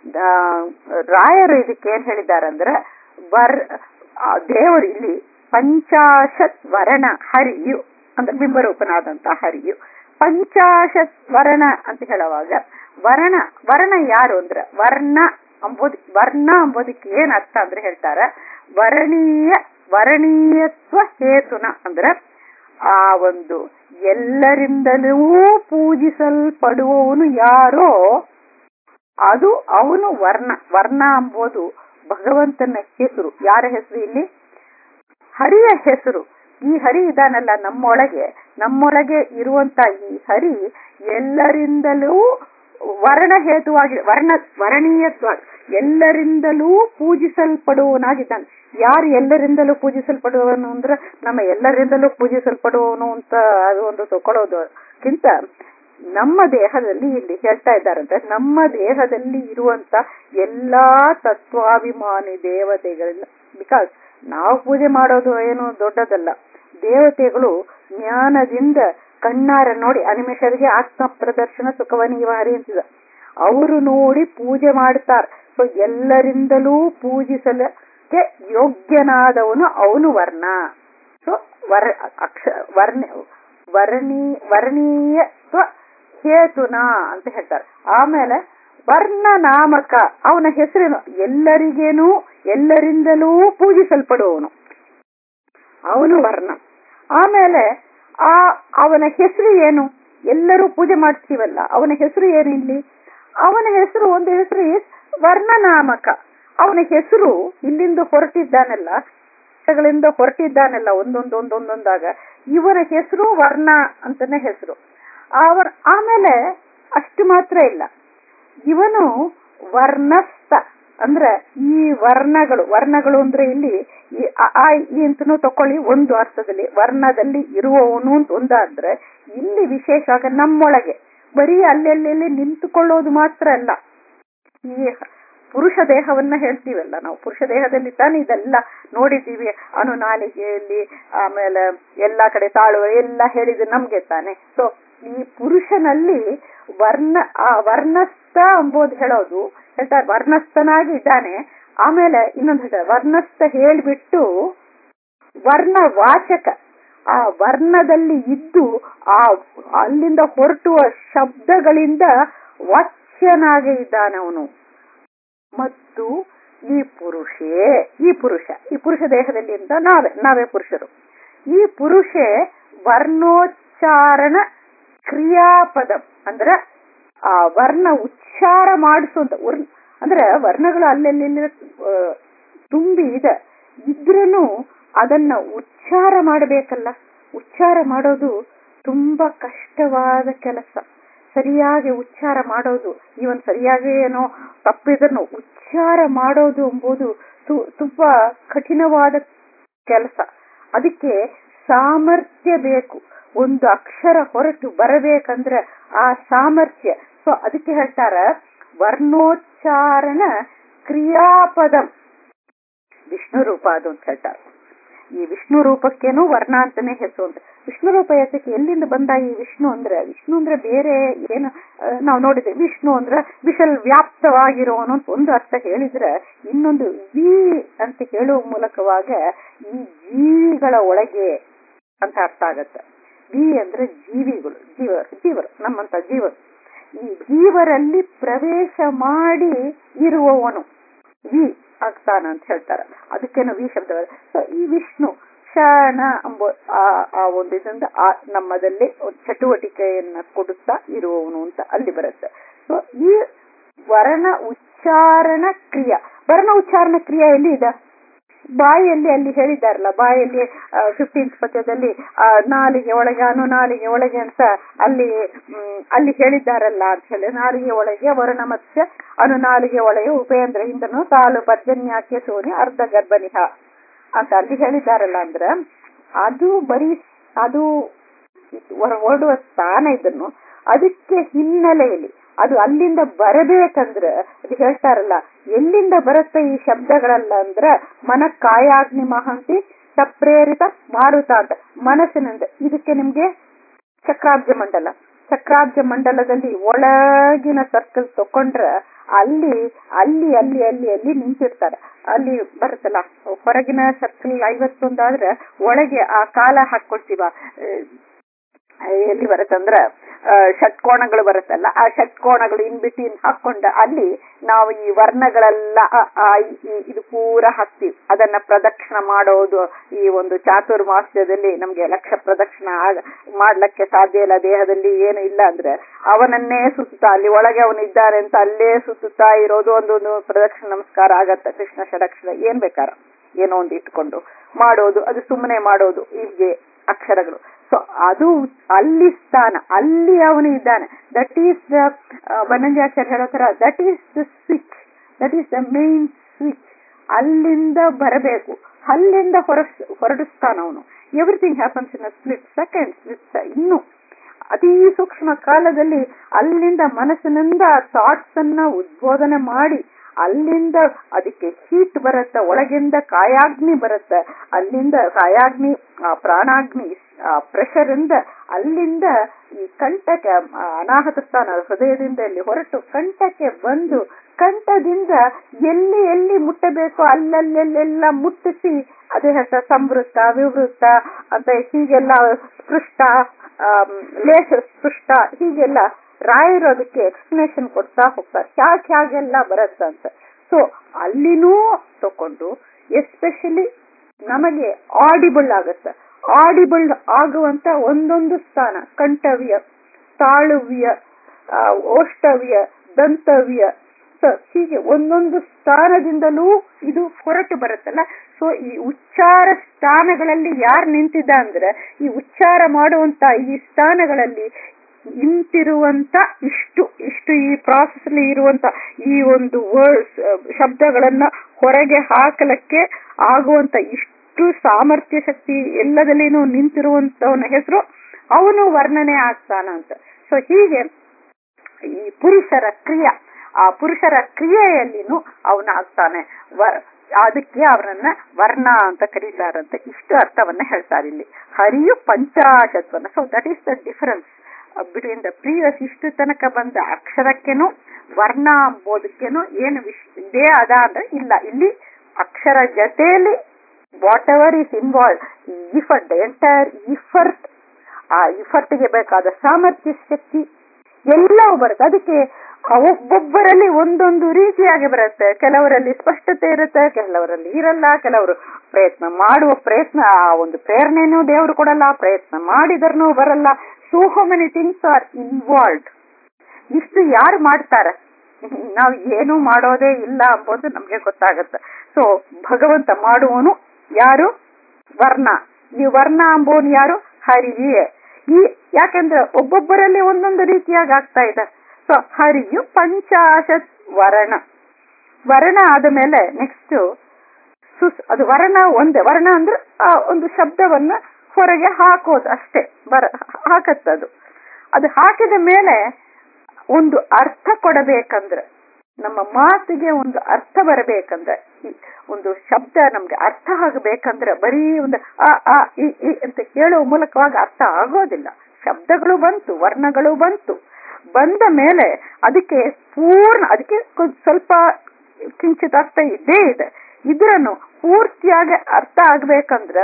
ರಾಯರು ಇದಕ್ಕೆ ಏನ್ ಹೇಳಿದ್ದಾರೆ ಅಂದ್ರೆ ವರ್ ಆ, ದೇವರು ಇಲ್ಲಿ ಪಂಚಾಶತ್ ವರ್ಣ ಹರಿಯು ಅಂದ್ರೆ ಬಿಂಬರೂಪನಾದಂತ ಹರಿಯು ಪಂಚಾಶತ್ ವರ್ಣ ಅಂತ ಹೇಳುವಾಗ ವರ್ಣ ವರ್ಣ ಯಾರು ಅಂದ್ರೆ ವರ್ಣ ಅಂಬುದು ವರ್ಣ ಅಂಬೋದಕ್ಕೆ ಏನ್ ಅರ್ಥ ಅಂದ್ರೆ ಹೇಳ್ತಾರೆ ವರ್ಣೀಯ ವರ್ಣೀಯತ್ವ ಹೇತುನ ಅಂದ್ರೆ ಆ ಒಂದು ಎಲ್ಲರಿಂದಲೂ ಪೂಜಿಸಲ್ಪಡುವವನು ಯಾರೋ ಅದು ಅವನು ವರ್ಣ ವರ್ಣ ಎಂಬುದು ಭಗವಂತನ ಹೆಸರು ಯಾರ ಹೆಸರು ಇಲ್ಲಿ ಹರಿಯ ಹೆಸರು ಈ ಹರಿ ಇದಾನಲ್ಲ ನಮ್ಮೊಳಗೆ ನಮ್ಮೊಳಗೆ ಇರುವಂತ ಈ ಹರಿ ಎಲ್ಲರಿಂದಲೂ ವರ್ಣ ಹೇತುವಾಗಿ ವರ್ಣ ವರ್ಣೀಯತ್ವ ಎಲ್ಲರಿಂದಲೂ ಪೂಜಿಸಲ್ಪಡುವವನಾಗಿದ್ದಾನೆ ಯಾರು ಎಲ್ಲರಿಂದಲೂ ಪೂಜಿಸಲ್ಪಡುವವನು ಅಂದ್ರೆ ನಮ್ಮ ಎಲ್ಲರಿಂದಲೂ ಪೂಜಿಸಲ್ಪಡುವವನು ಅಂತ ಅದು ಒಂದು ತಗೊಳ್ಳೋದಕ್ಕಿಂತ ನಮ್ಮ ದೇಹದಲ್ಲಿ ಇಲ್ಲಿ ಹೇಳ್ತಾ ಇದ್ದಾರಂತೆ ನಮ್ಮ ದೇಹದಲ್ಲಿ ಇರುವಂತ ಎಲ್ಲಾ ತತ್ವಾಭಿಮಾನಿ ದೇವತೆಗಳನ್ನ ಬಿಕಾಸ್ ನಾವು ಪೂಜೆ ಮಾಡೋದು ಏನು ದೊಡ್ಡದಲ್ಲ ದೇವತೆಗಳು ಜ್ಞಾನದಿಂದ ಕಣ್ಣಾರ ನೋಡಿ ಅನಿಮೇಷರಿಗೆ ಆತ್ಮ ಪ್ರದರ್ಶನ ಸುಖವನೀವ ಹರಿಯುತ್ತಿದ ಅವರು ನೋಡಿ ಪೂಜೆ ಮಾಡ್ತಾರೆ ಸೊ ಎಲ್ಲರಿಂದಲೂ ಪೂಜಿಸಲಕ್ಕೆ ಯೋಗ್ಯನಾದವನು ಅವನು ವರ್ಣ ಸೊ ವರ್ ಅಕ್ಷ ವರ್ಣ ವರ್ಣಿ ವರ್ಣೀಯತ್ವ ಹೇತುನ ಅಂತ ಹೇಳ್ತಾರೆ ಆಮೇಲೆ ವರ್ಣ ನಾಮಕ ಅವನ ಹೆಸರೇನು ಎಲ್ಲರಿಗೇನು ಎಲ್ಲರಿಂದಲೂ ಪೂಜಿಸಲ್ಪಡುವವನು ಅವನು ವರ್ಣ ಆಮೇಲೆ ಆ ಅವನ ಹೆಸರು ಏನು ಎಲ್ಲರೂ ಪೂಜೆ ಮಾಡ್ತೀವಲ್ಲ ಅವನ ಹೆಸರು ಏನು ಇಲ್ಲಿ ಅವನ ಹೆಸರು ಒಂದು ಹೆಸರು is ವರ್ಣನಾಮಕ ಅವನ ಹೆಸರು ಇಲ್ಲಿಂದ ಹೊರಟಿದ್ದಾನಲ್ಲ ಗಳಿಂದ ಹೊರಟಿದ್ದಾನಲ್ಲ ಒಂದೊಂದು ಒಂದೊಂದೊಂದಾಗ ಇವನ ಹೆಸರು ವರ್ಣ ಅಂತಾನೆ ಹೆಸರು ಅವರ ಆಮೇಲೆ ಅಷ್ಟು ಮಾತ್ರ ಇಲ್ಲ ಇವನು ವರ್ಣಸ್ಥ ಅಂದ್ರೆ ಈ ವರ್ಣಗಳು ವರ್ಣಗಳು ಅಂದ್ರೆ ಇಲ್ಲಿ ಈ ಅ, ಆ ಈ ಅಂತನೂ ತಕೊಳ್ಳಿ ಒಂದು ಅರ್ಥದಲ್ಲಿ ವರ್ಣದಲ್ಲಿ ಇರುವವನು ಅಂತ ಒಂದಾದ್ರೆ ಇಲ್ಲಿ ವಿಶೇಷವಾಗಿ ನಮ್ಮೊಳಗೆ ಬರೀ ಅಲ್ಲೆಲ್ಲಿ ನಿಂತುಕೊಳ್ಳೋದು ಮಾತ್ರ ಅಲ್ಲ ಈ ಪುರುಷ ದೇಹವನ್ನ ಹೇಳ್ತೀವಲ್ಲ ನಾವು ಪುರುಷ ದೇಹದಲ್ಲಿ ತಾನೇ ಇದೆಲ್ಲ ನೋಡಿದ್ದೀವಿ ಅನುನಾಲಿಗೆಯಲ್ಲಿ ಆಮೇಲೆ ಎಲ್ಲಾ ಕಡೆ ತಾಳು ಎಲ್ಲ ಹೇಳಿದ್ದು ನಮ್ಗೆ ತಾನೆ ಸೊ ಈ ಪುರುಷನಲ್ಲಿ ವರ್ಣ ಆ ವರ್ಣಸ್ಥ ಎಂಬುದು ಹೇಳೋದು ಹೇಳ್ತಾರೆ ವರ್ಣಸ್ಥನಾಗಿ ಇದ್ದಾನೆ ಆಮೇಲೆ ಇನ್ನೊಂದು ಹೇಳ್ತಾರೆ ವರ್ಣಸ್ಥ ಹೇಳ್ಬಿಟ್ಟು ವರ್ಣ ವಾಚಕ ಆ ವರ್ಣದಲ್ಲಿ ಇದ್ದು ಆ ಅಲ್ಲಿಂದ ಹೊರಟುವ ಶಬ್ದಗಳಿಂದ ವಾಚ್ಯನಾಗಿ ಇದ್ದಾನೆ ಅವನು ಮತ್ತು ಈ ಪುರುಷೇ ಈ ಪುರುಷ ಈ ಪುರುಷ ದೇಹದಲ್ಲಿ ಅಂತ ನಾವೇ ನಾವೇ ಪುರುಷರು ಈ ಪುರುಷೇ ವರ್ಣೋಚ್ಚಾರಣ ಕ್ರಿಯಾಪದ ಅಂದ್ರ ಆ ವರ್ಣ ಉಚ್ಚಾರ ಮಾಡಿಸುವಂತ ವರ್ಣ ಅಂದ್ರೆ ವರ್ಣಗಳು ಅಲ್ಲೆಲ್ಲಿ ತುಂಬಿ ಇದೆ ಇದ್ರೂ ಅದನ್ನ ಉಚ್ಚಾರ ಮಾಡಬೇಕಲ್ಲ ಉಚ್ಚಾರ ಮಾಡೋದು ತುಂಬಾ ಕಷ್ಟವಾದ ಕೆಲಸ ಸರಿಯಾಗಿ ಉಚ್ಚಾರ ಮಾಡೋದು ಇವನ್ ಸರಿಯಾಗಿ ಏನೋ ತಪ್ಪಿದ್ರೂ ಉಚ್ಚಾರ ಮಾಡೋದು ಎಂಬುದು ತು- ತುಂಬಾ ಕಠಿಣವಾದ ಕೆಲಸ ಅದಕ್ಕೆ ಸಾಮರ್ಥ್ಯ ಬೇಕು ಒಂದು ಅಕ್ಷರ ಹೊರಟು ಬರಬೇಕಂದ್ರೆ ಆ ಸಾಮರ್ಥ್ಯ ಸೊ ಅದಕ್ಕೆ ಹೇಳ್ತಾರ ವರ್ಣೋಚ್ಚಾರಣ ಕ್ರಿಯಾಪದ ವಿಷ್ಣು ರೂಪ ಅದು ಅಂತ ಹೇಳ್ತಾರೆ ಈ ವಿಷ್ಣು ರೂಪಕ್ಕೇನು ವರ್ಣ ಅಂತಾನೆ ಹೆಸರು ಅಂತ ವಿಷ್ಣು ರೂಪ ಯಾತಕ್ಕೆ ಎಲ್ಲಿಂದ ಬಂದ ಈ ವಿಷ್ಣು ಅಂದ್ರೆ ವಿಷ್ಣು ಅಂದ್ರೆ ಬೇರೆ ಏನು ಆ, ನಾವು ನೋಡಿದ್ವಿ ವಿಷ್ಣು ಅಂದ್ರೆ ವಿಶಲ್ ವ್ಯಾಪ್ತವಾಗಿರೋನು ಅಂತ ಒಂದು ಅರ್ಥ ಹೇಳಿದ್ರೆ ಇನ್ನೊಂದು ವಿ ಅಂತ ಹೇಳುವ ಮೂಲಕವಾಗ ಈ ಜೀವಿಗಳ ಒಳಗೆ ಅಂತ ಅರ್ಥ ಆಗತ್ತೆ ವಿ ಅಂದ್ರೆ ಜೀವಿಗಳು ಜೀವ ಜೀವರು ನಮ್ಮಂತ ಜೀವರು ಈ ಜೀವರಲ್ಲಿ ಪ್ರವೇಶ ಮಾಡಿ ಇರುವವನು ವಿ ಆಗ್ತಾನ ಅಂತ ಹೇಳ್ತಾರೆ ಅದಕ್ಕೇನು ವಿ ಶಬ್ದ ಸೊ ಈ ವಿಷ್ಣು ಕ್ಷಣ ಎಂಬ ಆ- ಆ ಒಂದು ಇದರಿಂದ ಆ ನಮ್ಮದಲ್ಲಿ ಒಂದು ಚಟುವಟಿಕೆಯನ್ನ ಕೊಡುತ್ತಾ ಇರುವವನು ಅಂತ ಅಲ್ಲಿ ಬರುತ್ತೆ ಸೊ ಈ ವರ್ಣ ಉಚ್ಚಾರಣ ಕ್ರಿಯಾ ವರ್ಣ ಉಚ್ಚಾರಣ ಕ್ರಿಯೆ ಎಲ್ಲಿ ಇದೆ ಬಾಯಲ್ಲಿ ಅಲ್ಲಿ ಹೇಳಿದಾರಲ್ಲ ಬಾಯಲ್ಲಿ ಫಿಫ್ಟೀನ್ತ್ ಪದ್ಯದಲ್ಲಿ ಆ, ನಾಲಿಗೆ ಒಳಗೆ ಅನು ನಾಲಿಗೆ ಒಳಗೆ ಅಂತ ಅಲ್ಲಿ ಮ್, ಅಲ್ಲಿ ಹೇಳಿದ್ದಾರಲ್ಲ ಅಂತ ಹೇಳಿ ನಾಲಿಗೆ ಒಳಗೆ ವರುಣ ಮತ್ಸ್ಯ ಅನು ನಾಲಿಗೆ ಒಳಗೆ ಉಪೇಂದ್ರ ಇಂದ್ರನು ತಾಳು ಪರ್ಜನ್ಯಾಕೆ ಸೋನಿ ಅರ್ಧ ಗರ್ಭನಿಹ ಅಂತ ಅಲ್ಲಿ ಹೇಳಿದ್ದಾರಲ್ಲ ಅಂದ್ರ ಅದು ಬರೀ ಅದು ಹೊರ- ಹೊರಡುವ ಸ್ಥಾನ ಇದನ್ನು ಅದಕ್ಕೆ ಹಿನ್ನೆಲೆಯಲ್ಲಿ ಅದು ಅಲ್ಲಿಂದ ಬರಬೇಕಂದ್ರ ಅದು ಹೇಳ್ತಾರಲ್ಲ ಎಲ್ಲಿಂದ ಬರುತ್ತೆ ಈ ಶಬ್ದಗಳೆಲ್ಲ ಅಂದ್ರ ಮನ ಕಾಯಾಗ್ನಿ ಮಹಂತಿ ಸಪ್ರೇರಿತ ಮಾರುತ ಅಂತ ಮನಸ್ಸಿನಿಂದ ಇದಕ್ಕೆ ನಿಮ್ಗೆ ಚಕ್ರಾಬ್ಜ ಮಂಡಲ ಚಕ್ರಾಬ್ಜ ಮಂಡಲದಲ್ಲಿ ಒಳಗಿನ ಸರ್ಕಲ್ ತಕೊಂಡ್ರ ಅಲ್ಲಿ ಅಲ್ಲಿ ಅಲ್ಲಿ ಅಲ್ಲಿ ಅಲ್ಲಿ ನಿಂತಿರ್ತಾರೆ ಅಲ್ಲಿ ಬರುತ್ತಲ್ಲ ಹೊರಗಿನ ಸರ್ಕಲ್ ಐವತ್ತೊಂದಾದ್ರೆ ಒಳಗೆ ಆ ಕಾಲ ಹಾಕೊಳ್ತೀವ ಆ, ಎಲ್ಲಿ ಬರುತ್ತಂದ್ರ ಆ, ಷಟ್ಕೋಣಗಳು ಬರುತ್ತಲ್ಲ ಆ ಷಟ್ಕೋಣಗಳು ಇನ್ ಬಿಟ್ವೀನ್ ಹಾಕೊಂಡ ಅಲ್ಲಿ ನಾವು ಈ ವರ್ಣಗಳೆಲ್ಲ ಅ, ಆ, ಇ, ಈ, ಇದು ಪೂರ ಹಾಕ್ತಿವಿ ಅದನ್ನ ಪ್ರದಕ್ಷಿಣ ಮಾಡೋದು ಈ ಒಂದು ಚಾತುರ್ಮಾಸ್ಯದಲ್ಲಿ ನಮ್ಗೆ ಲಕ್ಷ ಪ್ರದಕ್ಷಿಣ ಆಗ- ಮಾಡ್ಲಿಕ್ಕೆ ಸಾಧ್ಯ ಇಲ್ಲ ದೇಹದಲ್ಲಿ ಏನು ಇಲ್ಲ ಅಂದ್ರೆ ಅವನನ್ನೇ ಸುತ್ತುತ್ತಾ ಅಲ್ಲಿ ಒಳಗೆ ಅವನಿದ್ದಾನೆ ಅಂತ ಅಲ್ಲೇ ಸುತ್ತುತ್ತಾ ಇರೋದು ಒಂದೊಂದು ಪ್ರದಕ್ಷಿಣ ನಮಸ್ಕಾರ ಆಗತ್ತೆ ಕೃಷ್ಣ ಷಡಕ್ಷರ ಏನ್ ಬೇಕಾರ ಏನೋ ಒಂದು ಇಟ್ಕೊಂಡು ಮಾಡೋದು ಅದು ಸುಮ್ಮನೆ ಮಾಡೋದು ಹೀಗೆ ಅಕ್ಷರಗಳು ಸೊ ಅದು ಅಲ್ಲಿ ಸ್ಥಾನ ಅಲ್ಲಿ ಅವನು ಇದ್ದಾನೆ ದಟ್ ಈಸ್ ದ ಬನ್ನಂಜಾಚಾರ್ಯ ಹೇಳೋ ತರ that is the switch that is the main switch ಅಲ್ಲಿಂದ ಬರಬೇಕು ಅಲ್ಲಿಂದ ಹೊರ ಹೊರಡಿಸ್ತಾನ ಅವನು everything happens in split seconds ಇನ್ನು ಅತಿ ಸೂಕ್ಷ್ಮ ಕಾಲದಲ್ಲಿ ಅಲ್ಲಿಂದ ಮನಸ್ಸಿನಿಂದ ಥಾಟ್ಸ್ ಅನ್ನ ಉದ್ಬೋಧನೆ ಮಾಡಿ ಅಲ್ಲಿಂದ ಅದಕ್ಕೆ ಹೀಟ್ ಬರುತ್ತೆ ಒಳಗಿಂದ ಕಾಯಾಗ್ನಿ ಬರುತ್ತೆ ಅಲ್ಲಿಂದ ಕಾಯಾಗ್ನಿ ಆ ಪ್ರಾಣಾಗ್ನಿ ಆ ಪ್ರೆಷರ್ ಇಂದ ಅಲ್ಲಿಂದ ಈ ಕಂಠಕ್ಕೆ ಆ ಅನಾಹತ ಸ್ಥಾನ ಹೃದಯದಿಂದ ಇಲ್ಲಿ ಹೊರಟು ಕಂಠಕ್ಕೆ ಬಂದು ಕಂಠದಿಂದ ಎಲ್ಲಿ ಎಲ್ಲಿ ಮುಟ್ಟಬೇಕೋ ಅಲ್ಲಲ್ಲೆಲ್ಲ ಮುಟ್ಟಿಸಿ ಅದೇ ಹೆಸರು ಸಂವೃತ್ತ ವಿವೃತ್ತ ಅಂತ ಹೀಗೆಲ್ಲ ಸ್ಪೃಷ್ಟ ಆಮ್, ಲೇಷ ಸ್ಪೃಷ್ಟ ಹೀಗೆಲ್ಲ ರಾಯರು ಅದಕ್ಕೆ ಎಕ್ಸ್ಪ್ಲನೇಷನ್ ಕೊಡ್ತಾ ಹೋಗ್ತಾರೆ ಹ್ಯಾಕ್ ಹ್ಯಾಗೆಲ್ಲ ಬರುತ್ತಂತ ಸೊ ಅಲ್ಲಿನೂ ತಕೊಂಡು ಎಸ್ಪೆಷಲಿ ನಮಗೆ ಆಡಿಬಲ್ ಆಗತ್ತೆ ಆಡಿಬಲ್ ಆಗುವಂತ ಒಂದೊಂದು ಸ್ಥಾನ ಕಂಠವ್ಯ ತಾಳುವ್ಯ ಆ, ಓಷ್ಟವ್ಯ ದಂತವ್ಯ ಸೊ ಹೀಗೆ ಒಂದೊಂದು ಸ್ಥಾನದಿಂದಲೂ ಇದು ಹೊರಟು ಬರುತ್ತಲ್ಲ ಸೊ ಈ ಉಚ್ಚಾರ ಸ್ಥಾನಗಳಲ್ಲಿ ಯಾರು ನಿಂತಿದ್ದ ಅಂದ್ರೆ ಈ ಉಚ್ಚಾರ ಮಾಡುವಂತ ಈ ಸ್ಥಾನಗಳಲ್ಲಿ ನಿಂತಿರುವಂತ ಇಷ್ಟು ಇಷ್ಟು ಈ ಪ್ರಾಸೆಸ್ ಅಲ್ಲಿ ಇರುವಂತ ಈ ಒಂದು ವರ್ಡ್ಸ್ ಶಬ್ದಗಳನ್ನ ಹೊರಗೆ ಹಾಕಲಕ್ಕೆ ಆಗುವಂತ ಇಷ್ಟು ಸಾಮರ್ಥ್ಯ ಶಕ್ತಿ ಎಲ್ಲದಲ್ಲಿನೂ ನಿಂತಿರುವಂತವನ ಹೆಸರು ಅವನು ವರ್ಣನೆ ಆಗ್ತಾನ ಅಂತ ಸೊ ಹೀಗೆ ಈ ಪುರುಷರ ಕ್ರಿಯೆ ಆ ಪುರುಷರ ಕ್ರಿಯೆಯಲ್ಲಿನೂ ಅವನ ಆಗ್ತಾನೆ ವ- ಅದಕ್ಕೆ ಅವರನ್ನ ವರ್ಣ ಅಂತ ಕರೀತಾರಂತೆ ಇಷ್ಟು ಅರ್ಥವನ್ನ ಹೇಳ್ತಾರೆ ಇಲ್ಲಿ ಹರಿಯು ಪಂಚಾಶತ್ವನ so that is the difference between the previous ಇಷ್ಟು ತನಕ ಬಂದ ಅಕ್ಷರಕ್ಕೆನು ವರ್ಣ ಅಂಬೋದಕ್ಕೇನು ಏನು ವಿಶ್ ಇದೇ ಅದ ಅಂದ್ರೆ ಇಲ್ಲ ಇಲ್ಲಿ ಅಕ್ಷರ ಜೊತೆಯಲ್ಲಿ whatever is involve effort entire effort ಆ ಇಫರ್ಟ್ಗೆ ಬೇಕಾದ ಸಾಮರ್ಥ್ಯ ಶಕ್ತಿ ಎಲ್ಲವೂ ಬರುತ್ತೆ ಅದಕ್ಕೆ ಒಬ್ಬೊಬ್ಬರಲ್ಲಿ ಒಂದೊಂದು ರೀತಿಯಾಗಿ ಬರುತ್ತೆ ಕೆಲವರಲ್ಲಿ ಸ್ಪಷ್ಟತೆ ಇರುತ್ತೆ ಕೆಲವರಲ್ಲಿ ಇರಲ್ಲ ಕೆಲವರು ಪ್ರಯತ್ನ ಮಾಡುವ ಪ್ರಯತ್ನ ಆ ಒಂದು ಪ್ರೇರಣೆನೂ ದೇವರು ಕೊಡಲ್ಲ ಪ್ರಯತ್ನ ಮಾಡಿದರ್ನೂ ಬರಲ್ಲ so many things are involved ಇಷ್ಟು ಯಾರು ಮಾಡ್ತಾರೆ ನಾವು ಏನು ಮಾಡೋದೇ ಇಲ್ಲ ಅಂಬೋದು ನಮ್ಗೆ ಗೊತ್ತಾಗತ್ತೆ ಸೊ ಭಗವಂತ ಮಾಡುವನು ಯಾರು ವರ್ಣ ಈ ವರ್ಣ ಅಂಬೋನು ಯಾರು ಹರಿಯೇ ಈ ಯಾಕೆಂದ್ರೆ ಒಬ್ಬೊಬ್ಬರಲ್ಲಿ ಒಂದೊಂದು ರೀತಿಯಾಗಿ ಆಗ್ತಾ ಇದೆ ಸೊ ಹರಿಯು ಪಂಚಾಶತ್ ವರ್ಣ ವರ್ಣ ಆದ ಮೇಲೆ ನೆಕ್ಸ್ಟ್ ಸುಸ್ ಅದು ವರ್ಣ ಒಂದೇ ವರ್ಣ ಅಂದ್ರೆ ಆ ಒಂದು ಶಬ್ದವನ್ನ ಹೊರಗೆ ಹಾಕೋದು ಅಷ್ಟೇ ಬರ ಹಾಕತ್ತದು ಅದು ಹಾಕಿದ ಮೇಲೆ ಒಂದು ಅರ್ಥ ಕೊಡಬೇಕಂದ್ರೆ ನಮ್ಮ ಮಾತಿಗೆ ಒಂದು ಅರ್ಥ ಬರಬೇಕಂದ್ರೆ ಈ ಒಂದು ಶಬ್ದ ನಮ್ಗೆ ಅರ್ಥ ಆಗಬೇಕಂದ್ರೆ ಬರೀ ಒಂದು ಆ ಆ ಇ ಇ ಅಂತ ಹೇಳುವ ಮೂಲಕವಾಗಿ ಅರ್ಥ ಆಗೋದಿಲ್ಲ ಶಬ್ದಗಳು ಬಂತು ವರ್ಣಗಳು ಬಂತು ಬಂದ ಮೇಲೆ ಅದಕ್ಕೆ ಪೂರ್ಣ ಅದಕ್ಕೆ ಕೊಂದ್ ಸ್ವಲ್ಪ ಕಿಂಚಿತ್ ಅರ್ಥ ಇದ್ದೇ ಇದೆ ಇದ್ರನ್ನು ಪೂರ್ತಿಯಾಗಿ ಅರ್ಥ ಆಗ್ಬೇಕಂದ್ರೆ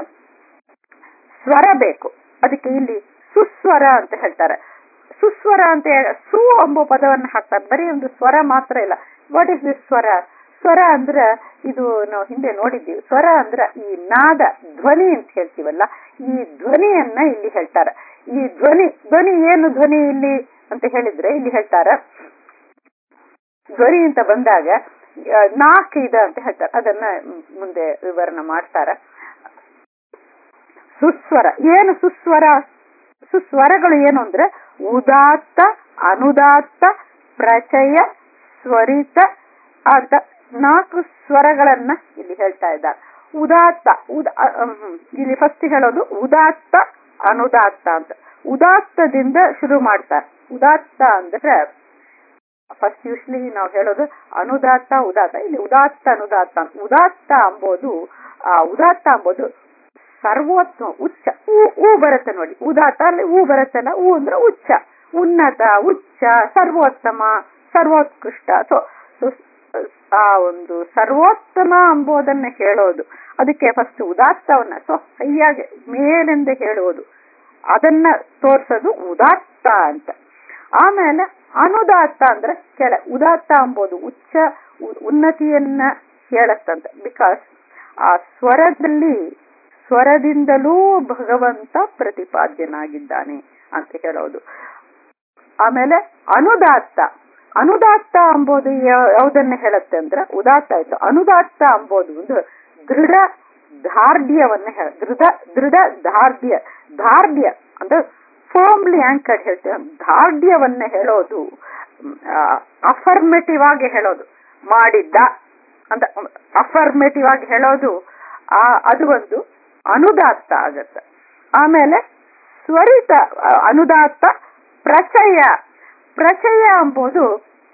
ಸ್ವರ ಬೇಕು ಅದಕ್ಕೆ ಇಲ್ಲಿ ಸುಸ್ವರ ಅಂತ ಹೇಳ್ತಾರೆ ಸುಸ್ವರ ಅಂತ ಹೇಳ- ಸು ಎಂಬ ಪದವನ್ನು ಹಾಕ್ತಾರೆ ಬರೀ ಒಂದು ಸ್ವರ ಮಾತ್ರ ಇಲ್ಲ ವಾಟ್ ಇಸ್ ದಿಸ್ ಸ್ವರ ಸ್ವರ ಅಂದ್ರ ಇದು ನಾವು ಹಿಂದೆ ನೋಡಿದ್ದೀವಿ ಸ್ವರ ಅಂದ್ರ ಈ ನಾದ ಧ್ವನಿ ಅಂತ ಹೇಳ್ತೀವಲ್ಲ ಈ ಧ್ವನಿಯನ್ನ ಇಲ್ಲಿ ಹೇಳ್ತಾರೆ ಈ ಧ್ವನಿ ಧ್ವನಿ ಏನು ಧ್ವನಿ ಇಲ್ಲಿ ಅಂತ ಹೇಳಿದ್ರೆ ಇಲ್ಲಿ ಹೇಳ್ತಾರ ಧ್ವನಿ ಅಂತ ಬಂದಾಗ ಆ, ನಾಲ್ಕು ಇದೆ ಅಂತ ಹೇಳ್ತಾರೆ ಅದನ್ನ ಮುಂದೆ ವಿವರಣೆ ಮಾಡ್ತಾರೆ ಸುಸ್ವರ ಏನು ಸುಸ್ವರ ಸುಸ್ವರಗಳು ಏನು ಅಂದ್ರೆ ಉದಾತ್ತ ಅನುದಾತ್ತ ಪ್ರಚಯ ಸ್ವರಿತ ಅಂತ ನಾಲ್ಕು ಸ್ವರಗಳನ್ನ ಇಲ್ಲಿ ಹೇಳ್ತಾ ಇದ್ದಾರೆ ಉದಾತ್ತ ಉದ ಇಲ್ಲಿ ಫಸ್ಟ್ ಹೇಳೋದು ಉದಾತ್ತ ಅನುದಾತ್ತ ಅಂತ ಉದಾತ್ತದಿಂದ ಶುರು ಮಾಡ್ತಾರೆ ಉದಾತ್ತ ಅಂದ್ರೆ ಫಸ್ಟ್ ಯೂಶ್ಲಿ ನಾವು ಹೇಳೋದು ಅನುದಾತ್ತ ಉದಾತ್ತ ಇಲ್ಲಿ ಉದಾತ್ತ ಅನುದಾತ್ತ ಉದಾತ್ತ ಅಂಬೋದು ಆ ಉದಾತ್ತ ಅಂಬೋದು ಸರ್ವೋತ್ತಮ ಉಚ್ಚ ಊ ಊ ಬರುತ್ತೆ ನೋಡಿ ಉದಾತ್ತ ಅಲ್ಲಿ ಊ ಬರುತ್ತಲ್ಲ ಊ ಅಂದ್ರೆ ಉಚ್ಚ ಉನ್ನತ ಉಚ್ಚ ಸರ್ವೋತ್ತಮ ಸರ್ವೋತ್ಕೃಷ್ಟ ಸೊ ಆ ಒಂದು ಸರ್ವೋತ್ತಮ ಅಂಬೋದನ್ನ ಹೇಳೋದು ಅದಕ್ಕೆ ಫಸ್ಟ್ ಉದಾತ್ತವನ್ನ ಸೊ ಸರಿಯಾಗಿ ಮೇಲಿಂದ ಹೇಳುವುದು ಅದನ್ನ ತೋರ್ಸೋದು ಉದಾತ್ತ ಅಂತ ಆಮೇಲೆ ಅನುದಾತ್ತ ಅಂದ್ರೆ ಕೆಳ ಉದಾತ್ತ ಅಂಬೋದು ಉಚ್ಚ ಉನ್ನತಿಯನ್ನ ಹೇಳತ್ತಂತ ಬಿಕಾಸ್ ಆ ಸ್ವರದಲ್ಲಿ ಸ್ವರದಿಂದಲೂ ಭಗವಂತ ಪ್ರತಿಪಾದ್ಯನಾಗಿದ್ದಾನೆ ಅಂತ ಹೇಳೋದು ಆಮೇಲೆ ಅನುದಾತ್ತ ಅನುದಾತ್ತ ಅಂಬೋದು ಯಾವುದನ್ನ ಹೇಳುತ್ತೆ ಅಂದ್ರೆ ಉದಾತ್ತ ಆಯ್ತು ಅನುದಾತ್ತ ಅಂಬೋದು ಒಂದು ದೃಢ ಧಾರ್ಢ್ಯವನ್ನ ಹೇಳ ದೃಢ ದೃಢ ಧಾರ್ಢ್ಯ ಧಾರ್ಢ್ಯ ಅಂದ್ರೆ ಫೋಮ್ಲಿ ಆಂಕರ್ಡ್ ಹೇಳ್ತೇವೆ ಧಾರ್ಢ್ಯವನ್ನ ಹೇಳೋದು ಅಫರ್ಮೇಟಿವ್ ಆಗಿ ಹೇಳೋದು ಮಾಡಿದ್ದ ಅಂತ ಅಫರ್ಮೇಟಿವ್ ಆಗಿ ಹೇಳೋದು ಆ ಅದು ಒಂದು ಅನುದಾತ್ತ ಆಗತ್ತೆ ಆಮೇಲೆ ಸ್ವರಿತ ಅನುದಾತ್ತ ಪ್ರಚಯ ಪ್ರಚಯ ಎಂಬುದು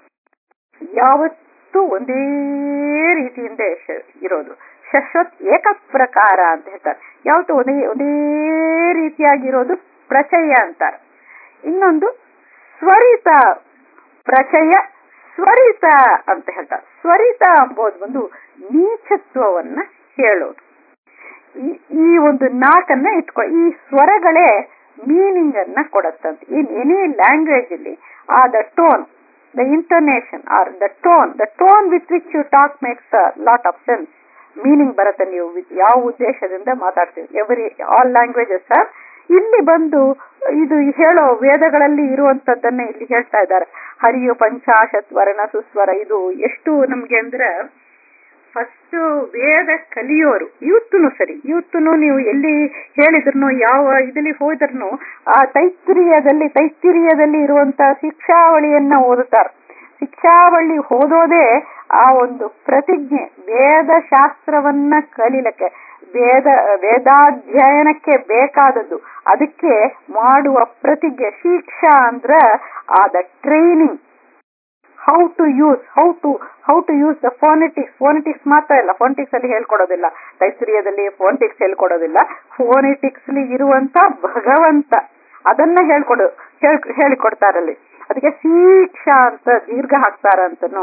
ಯಾವತ್ತೂ ಒಂದೇ ರೀತಿಯಿಂದ ಇರೋದು ಶಶ್ವತ್ ಏಕ ಪ್ರಕಾರ ಅಂತ ಹೇಳ್ತಾರೆ ಯಾವತ್ತು ಒಂದೇ ಒಂದೇ ರೀತಿಯಾಗಿರೋದು ಪ್ರಚಯ ಅಂತಾರೆ ಇನ್ನೊಂದು ಸ್ವರಿತ ಪ್ರಚಯ ಸ್ವರಿತ ಅಂತ ಹೇಳ್ತಾರೆ ಸ್ವರಿತ ಎಂಬುದು ಒಂದು ನೀಚತ್ವವನ್ನ ಹೇಳೋದು ಈ ಒಂದು ನಾಲ್ಕನ್ನ ಇಟ್ಕೊ ಈ ಸ್ವರಗಳೇ ಮೀನಿಂಗ್ ಅನ್ನ ಕೊಡತ್ತಂತೆ ಇನ್ ಎನಿ ಲ್ಯಾಂಗ್ವೇಜ್ ಅಲ್ಲಿ ಆ the tone the intonation or the tone the tone with which you talk makes lot of sense meaning ಬರುತ್ತೆ ನೀವು ಯಾವ ಉದ್ದೇಶದಿಂದ ಮಾತಾಡ್ತೀವಿ ಎವರಿ ಆಲ್ ಲ್ಯಾಂಗ್ವೇಜಸ್ ಆರ್ ಇಲ್ಲಿ ಬಂದು ಇದು ಹೇಳೋ ವೇದಗಳಲ್ಲಿ ಇರುವಂತದ್ದನ್ನ ಇಲ್ಲಿ ಹೇಳ್ತಾ ಇದ್ದಾರೆ ಹರಿಯು ಪಂಚಾಶತ್ ವರ್ಣ ಸುಸ್ವರ ಇದು ಎಷ್ಟು ನಮ್ಗೆ ಅಂದ್ರೆ ಫಸ್ಟ್ ವೇದ ಕಲಿಯೋರು ಇವತ್ತೂ ಸರಿ ಇವತ್ತೂ ನೀವು ಎಲ್ಲಿ ಹೇಳಿದ್ರು ಯಾವ ಇದಲ್ಲಿ ಹೋದ್ರೂ ಆ ತೈತ್ರಿಯದಲ್ಲಿ ತೈತ್ತಿರಿಯದಲ್ಲಿ ಇರುವಂತ ಶಿಕ್ಷಾವಳಿಯನ್ನ ಓದುತ್ತಾರೆ ಶಿಕ್ಷಾವಳಿ ಓದೋದೇ ಆ ಒಂದು ಪ್ರತಿಜ್ಞೆ ವೇದ ಶಾಸ್ತ್ರವನ್ನ ಕಲೀಲಕ್ಕೆ ವೇದ ವೇದಾಧ್ಯಯನಕ್ಕೆ ಬೇಕಾದದ್ದು ಅದಕ್ಕೆ ಮಾಡುವ ಪ್ರತಿಜ್ಞೆ ಶಿಕ್ಷಾ ಅಂದ್ರ ಆದ training how to use how to how to use the phonetics phonetics ಮಾತ್ರ ಇಲ್ಲ ಫೋನೆಟಿಕ್ಸ್ ಅಲ್ಲಿ ಹೇಳ್ಕೊಡೋದಿಲ್ಲ ತೈತ್ರಿಯದಲ್ಲಿ ಫೋನೆಟಿಕ್ಸ್ ಹೇಳ್ಕೊಡೋದಿಲ್ಲ ಫೋನೆಟಿಕ್ಸ್ ಇರುವಂತ ಭಗವಂತ ಅದನ್ನ ಹೇಳ್ಕೊಡು ಹೇಳಿಕೊಡ್ತಾರಲ್ಲಿ ಅದಕ್ಕೆ ಶಿಕ್ಷಾ ಅಂತ ದೀರ್ಘ ಹಾಕ್ತಾರ ಅಂತನೂ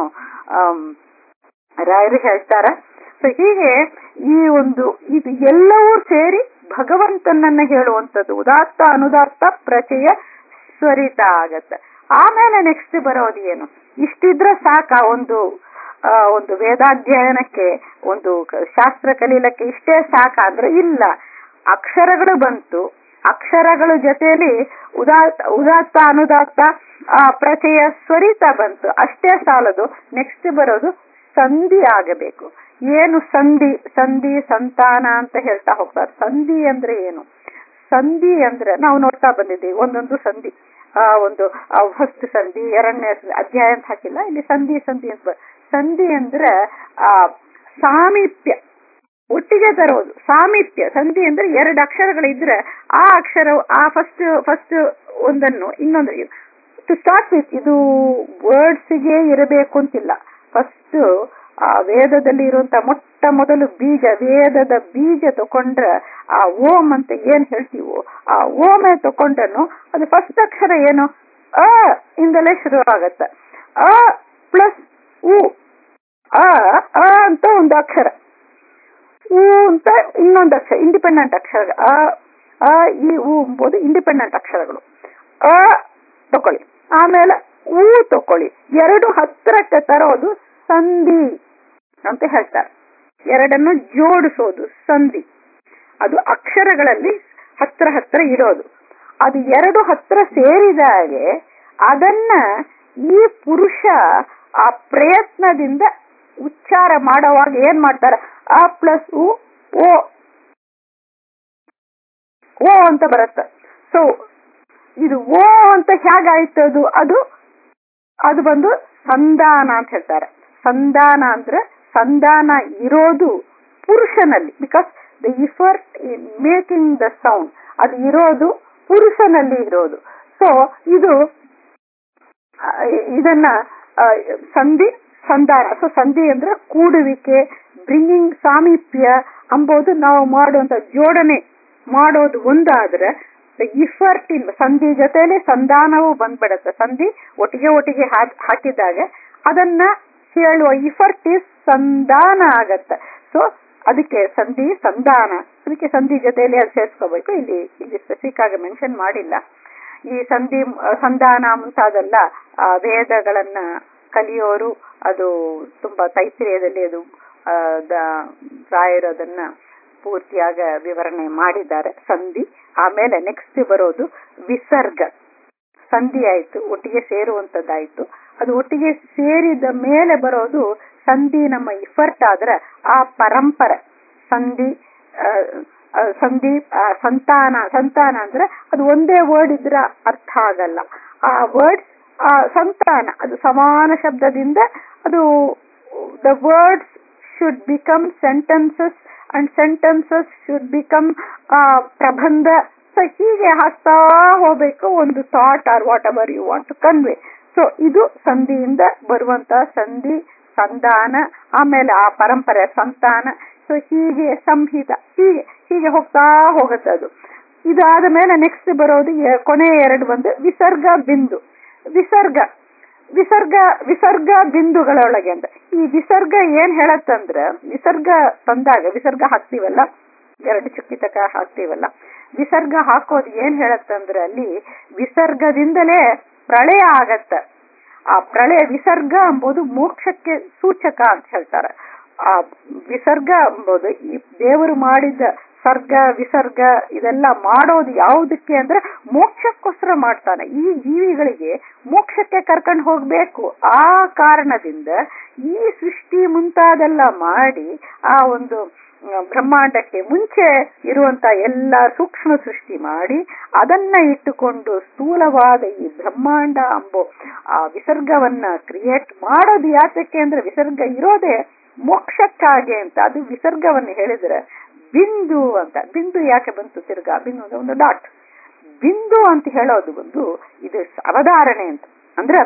ರಾಯರು ಹೇಳ್ತಾರ ಸೊ ಹೀಗೆ ಈ ಒಂದು ಇದು ಎಲ್ಲವೂ ಸೇರಿ ಭಗವಂತನನ್ನ ಹೇಳುವಂಥದ್ದು ಉದಾತ್ತ ಅನುದಾತ್ತ ಪ್ರಚಯ ಸ್ವರಿತ ಆಗತ್ತೆ ಆಮೇಲೆ ನೆಕ್ಸ್ಟ್ ಬರೋದು ಏನು ಇಷ್ಟಿದ್ರೆ ಸಾಕ ಒಂದು ಒಂದು ವೇದಾಧ್ಯಯನಕ್ಕೆ ಒಂದು ಶಾಸ್ತ್ರ ಕಲೀಲಕ್ಕೆ ಇಷ್ಟೇ ಸಾಕ ಅಂದ್ರೆ ಇಲ್ಲ ಅಕ್ಷರಗಳು ಬಂತು ಅಕ್ಷರಗಳ ಜೊತೆಯಲ್ಲಿ ಉದಾತ್ತ ಉದಾತ್ತ ಅನುದಾತ್ತ ಪ್ರಚಯ ಸ್ವರಿತ ಬಂತು ಅಷ್ಟೇ ಸಾಲದು ನೆಕ್ಸ್ಟ್ ಬರೋದು ಸಂಧಿ ಆಗಬೇಕು ಏನು ಸಂಧಿ ಸಂಧಿ ಸಂತಾನ ಅಂತ ಹೇಳ್ತಾ ಹೋಗ್ತಾರೆ ಸಂಧಿ ಅಂದ್ರೆ ಏನು ಸಂಧಿ ಅಂದ್ರೆ ನಾವು ನೋಡ್ತಾ ಬಂದಿದ್ದೀವಿ ಒಂದೊಂದು ಸಂಧಿ ಆ ಒಂದು ಫಸ್ಟ್ ಸಂಧಿ ಎರಡನೇ ಅಧ್ಯಾಯ ಅಂತ ಹಾಕಿಲ್ಲ ಇಲ್ಲಿ ಸಂಧಿ ಸಂಧಿ ಅಂತ ಸಂಧಿ ಅಂದ್ರೆ ಆ ಸಾಮೀಪ್ಯ ಒಟ್ಟಿಗೆ ತರೋದು ಸಾಮೀಪ್ಯ ಸಂಧಿ ಅಂದ್ರೆ ಎರಡು ಅಕ್ಷರಗಳಿದ್ರೆ ಆ ಅಕ್ಷರ ಆ ಫಸ್ಟ್ ಫಸ್ಟ್ ಒಂದನ್ನು ಇನ್ನೊಂದು ಟು ಸ್ಟಾರ್ಟ್ ವಿತ್ ಇದು ವರ್ಡ್ಸ್ಗೆ ಇರಬೇಕು ಅಂತಿಲ್ಲ ಫಸ್ಟ್ ಆ ವೇದದಲ್ಲಿ ಇರುವಂತ ಮೊಟ್ಟ ಮೊದಲು ಬೀಜ ವೇದದ ಬೀಜ ತಕೊಂಡ್ರೆ ಆ ಓಂ ಅಂತ ಏನ್ ಹೇಳ್ತೀವೋ ಆ ಓಮೆ ತಕೊಂಡನು ಅದು ಫಸ್ಟ್ ಅಕ್ಷರ ಏನು ಅ ಇಂದಲೇ ಶುರು ಆಗತ್ತೆ ಅ ಪ್ಲಸ್ ಉ ಅ ಅ ಅಂತ ಒಂದು ಅಕ್ಷರ ಉ ಅಂತ ಇನ್ನೊಂದು ಅಕ್ಷರ ಇಂಡಿಪೆಂಡೆಂಟ್ ಅಕ್ಷರ ಅ ಅ ಇ ಉ ಎಂಬುದು ಇಂಡಿಪೆಂಡೆಂಟ್ ಅಕ್ಷರಗಳು ಅ ತಕೊಳ್ಳಿ ಆಮೇಲೆ ಉ ತಕೊಳ್ಳಿ ಎರಡು ಹತ್ತಿರಕ್ಕೆ ತರೋದು ಸಂಧಿ ಅಂತ ಹೇಳ್ತಾರೆ ಎರಡನ್ನು ಜೋಡಿಸೋದು ಸಂಧಿ ಅದು ಅಕ್ಷರಗಳಲ್ಲಿ ಹತ್ರ ಹತ್ರ ಇರೋದು ಅದು ಎರಡು ಹತ್ರ ಸೇರಿದಾಗೆ ಅದನ್ನ ಈ ಪುರುಷ ಆ ಪ್ರಯತ್ನದಿಂದ ಉಚ್ಚಾರ ಮಾಡೋವಾಗ ಏನ್ ಮಾಡ್ತಾರೆ ಆ ಪ್ಲಸ್ ಉ ಓ ಓ ಅಂತ ಬರುತ್ತೆ ಸೊ ಇದು ಓ ಅಂತ ಹೇಗಾಯ್ತು ಅದು ಅದು ಅದು ಬಂದು ಸಂಧಾನ ಅಂತ ಹೇಳ್ತಾರೆ ಸಂಧಾನ ಅಂದ್ರೆ ಸಂಧಾನ ಇರೋದು ಪುರುಷನಲ್ಲಿ because the effort in making the sound ಅದು ಇರೋದು ಪುರುಷನಲ್ಲಿ ಇರೋದು ಸೊ ಇದು ಆ, ಇದನ್ನ ಆ, ಸಂಧಿ ಸಂಧಾನ ಸೊ ಸಂಧಿ ಅಂದ್ರೆ ಕೂಡುವಿಕೆ ಬ್ರಿಂಗಿಂಗ್ ಸಾಮೀಪ್ಯ ಅಂಬೋದು ನಾವು ಮಾಡುವಂತ ಜೋಡಣೆ ಮಾಡೋದು ಒಂದಾದ್ರೆ ಇಫರ್ಟ್ ಇನ್ ಸಂಧಿ ಜೊತೆಲಿ ಸಂಧಾನವು ಬಂದ್ಬಿಡುತ್ತೆ ಸಂಧಿ ಒಟ್ಟಿಗೆ ಒಟ್ಟಿಗೆ ಹಾಕ್- ಹಾಕಿದಾಗ ಅದನ್ನ ಹೇಳುವ ಇಫರ್ಟ್ ಇಸ್ ಸಂಧಾನ ಆಗತ್ತೆ ಸೊ ಅದಕ್ಕೆ ಸಂಧಿ ಸಂಧಾನ ಅದಕ್ಕೆ ಸಂಧಿ ಜೊತೆಯಲ್ಲಿ ಅದು ಸೇರಿಸ್ಕೋಬೇಕು ಇಲ್ಲಿ ಇಲ್ಲಿ ಸ್ಪೆಸಿಫಿಕ್ ಆಗಿ ಮೆನ್ಷನ್ ಮಾಡಿಲ್ಲ ಈ ಸಂಧಿ ಆ, ಸಂಧಾನ ಮುಂತಾದೆಲ್ಲ ಆ, ವೇದಗಳನ್ನ ಕಲಿಯೋರು ಅದು ತುಂಬಾ ತೈತ್ರಿಯದಲ್ಲಿ ಅದು ಆ, ದ- ರಾಯರದನ್ನ ಪೂರ್ತಿಯಾಗ ವಿವರಣೆ ಮಾಡಿದ್ದಾರೆ ಸಂಧಿ ಆಮೇಲೆ ನೆಕ್ಸ್ಟ್ ಬರೋದು ವಿಸರ್ಗ ಸಂಧಿ ಆಯ್ತು ಒಟ್ಟಿಗೆ ಸೇರುವಂತದ್ದಾಯ್ತು ಅದು ಒಟ್ಟಿಗೆ ಸೇರಿದ ಮೇಲೆ ಬರೋದು ಸಂಧಿ ನಮ್ಮ ಇಫರ್ಟ್ ಆದ್ರೆ ಆ ಪರಂಪರೆ ಸಂಧಿ ಆ, ಆ, ಸಂಧಿ ಆ, ಸಂತಾನ ಸಂತಾನ ಅಂದ್ರೆ ಅದು ಒಂದೇ ವರ್ಡ್ ಇದ್ರೆ ಅರ್ಥ ಆಗಲ್ಲ ಆ ವರ್ಡ್ಸ್ ಆ ಸಂತಾನ ಅದು ಸಮಾನ ಶಬ್ದದಿಂದ ಅದು the words should become sentences and sentences should become ಪ್ರಬಂಧ ಸೊ ಹೀಗೆ ಹಾಕ್ತಾ ಹೋಗ್ಬೇಕು ಒಂದು thought or whatever you want to convey so ಇದು ಸಂಧಿಯಿಂದ ಬರುವಂತ ಸಂಧಿ ಸಂಧಾನ ಆಮೇಲೆ ಆ ಪರಂಪರೆ ಸಂತಾನ ಸೊ ಹೀಗೆ ಸಂಹಿತ ಹೀಗೆ ಹೀಗೆ ಹೋಗ್ತಾ ಹೋಗುತ್ತೆ ಅದು ಇದಾದ ಮೇಲೆ ನೆಕ್ಸ್ಟ್ ಬರೋದು ಎ- ಕೊನೆಯ ಎರಡು ಬಂದು ವಿಸರ್ಗ ಬಿಂದು ವಿಸರ್ಗ ವಿಸರ್ಗ ವಿಸರ್ಗ ಬಿಂದುಗಳೊಳಗೆ ಅಂತ ಈ ವಿಸರ್ಗ ಏನ್ ಹೇಳತ್ತಂದ್ರ ವಿಸರ್ಗ ತಂದಾಗ ವಿಸರ್ಗ ಹಾಕ್ತಿವಲ್ಲ ಎರಡು ಚುಕ್ಕಿ ತಕ ಹಾಕ್ತಿವಲ್ಲ ವಿಸರ್ಗ ಹಾಕೋದು ಏನ್ ಹೇಳತ್ತಂದ್ರ ಅಲ್ಲಿ ವಿಸರ್ಗದಿಂದಲೇ ಪ್ರಳಯ ಆಗತ್ತ ಆ ಪ್ರಳಯ ವಿಸರ್ಗ ಎಂಬುದು ಮೋಕ್ಷಕ್ಕೆ ಸೂಚಕ ಅಂತ ಹೇಳ್ತಾರೆ ಆ ವಿಸರ್ಗ ಎಂಬುದು ಈ ದೇವರು ಮಾಡಿದ ಸರ್ಗ ವಿಸರ್ಗ ಇದೆಲ್ಲ ಮಾಡೋದು ಯಾವುದಕ್ಕೆ ಅಂದ್ರೆ ಮೋಕ್ಷಕ್ಕೋಸ್ಕರ ಮಾಡ್ತಾನೆ ಈ ಜೀವಿಗಳಿಗೆ ಮೋಕ್ಷಕ್ಕೆ ಕರ್ಕೊಂಡು ಹೋಗ್ಬೇಕು ಆ ಕಾರಣದಿಂದ ಈ ಸೃಷ್ಟಿ ಮುಂತಾದೆಲ್ಲ ಮಾಡಿ ಆ ಒಂದು ಆ, ಬ್ರಹ್ಮಾಂಡಕ್ಕೆ ಮುಂಚೆ ಇರುವಂತ ಎಲ್ಲ ಸೂಕ್ಷ್ಮ ಸೃಷ್ಟಿ ಮಾಡಿ ಅದನ್ನ ಇಟ್ಟುಕೊಂಡು ಸ್ಥೂಲವಾದ ಈ ಬ್ರಹ್ಮಾಂಡ ಅಂಬೋ ಆ ವಿಸರ್ಗವನ್ನ ಕ್ರಿಯೇಟ್ ಮಾಡೋದು ಯಾತಕ್ಕೆ ಅಂದ್ರೆ ವಿಸರ್ಗ ಇರೋದೇ ಮೋಕ್ಷಕ್ಕಾಗಿ ಅಂತ ಅದು ವಿಸರ್ಗವನ್ನು ಹೇಳಿದ್ರೆ ಬಿಂದು ಅಂತ ಬಿಂದು ಯಾಕೆ ಬಂತು ತಿರ್ಗಾ ಬಿಂದು ಅಂದ್ರೆ ಒಂದು ಡಾಟ್ ಬಿಂದು ಅಂತ ಹೇಳೋದು ಒಂದು ಇದು ಅವಧಾರಣೆ ಅಂತ ಅಂದ್ರೆ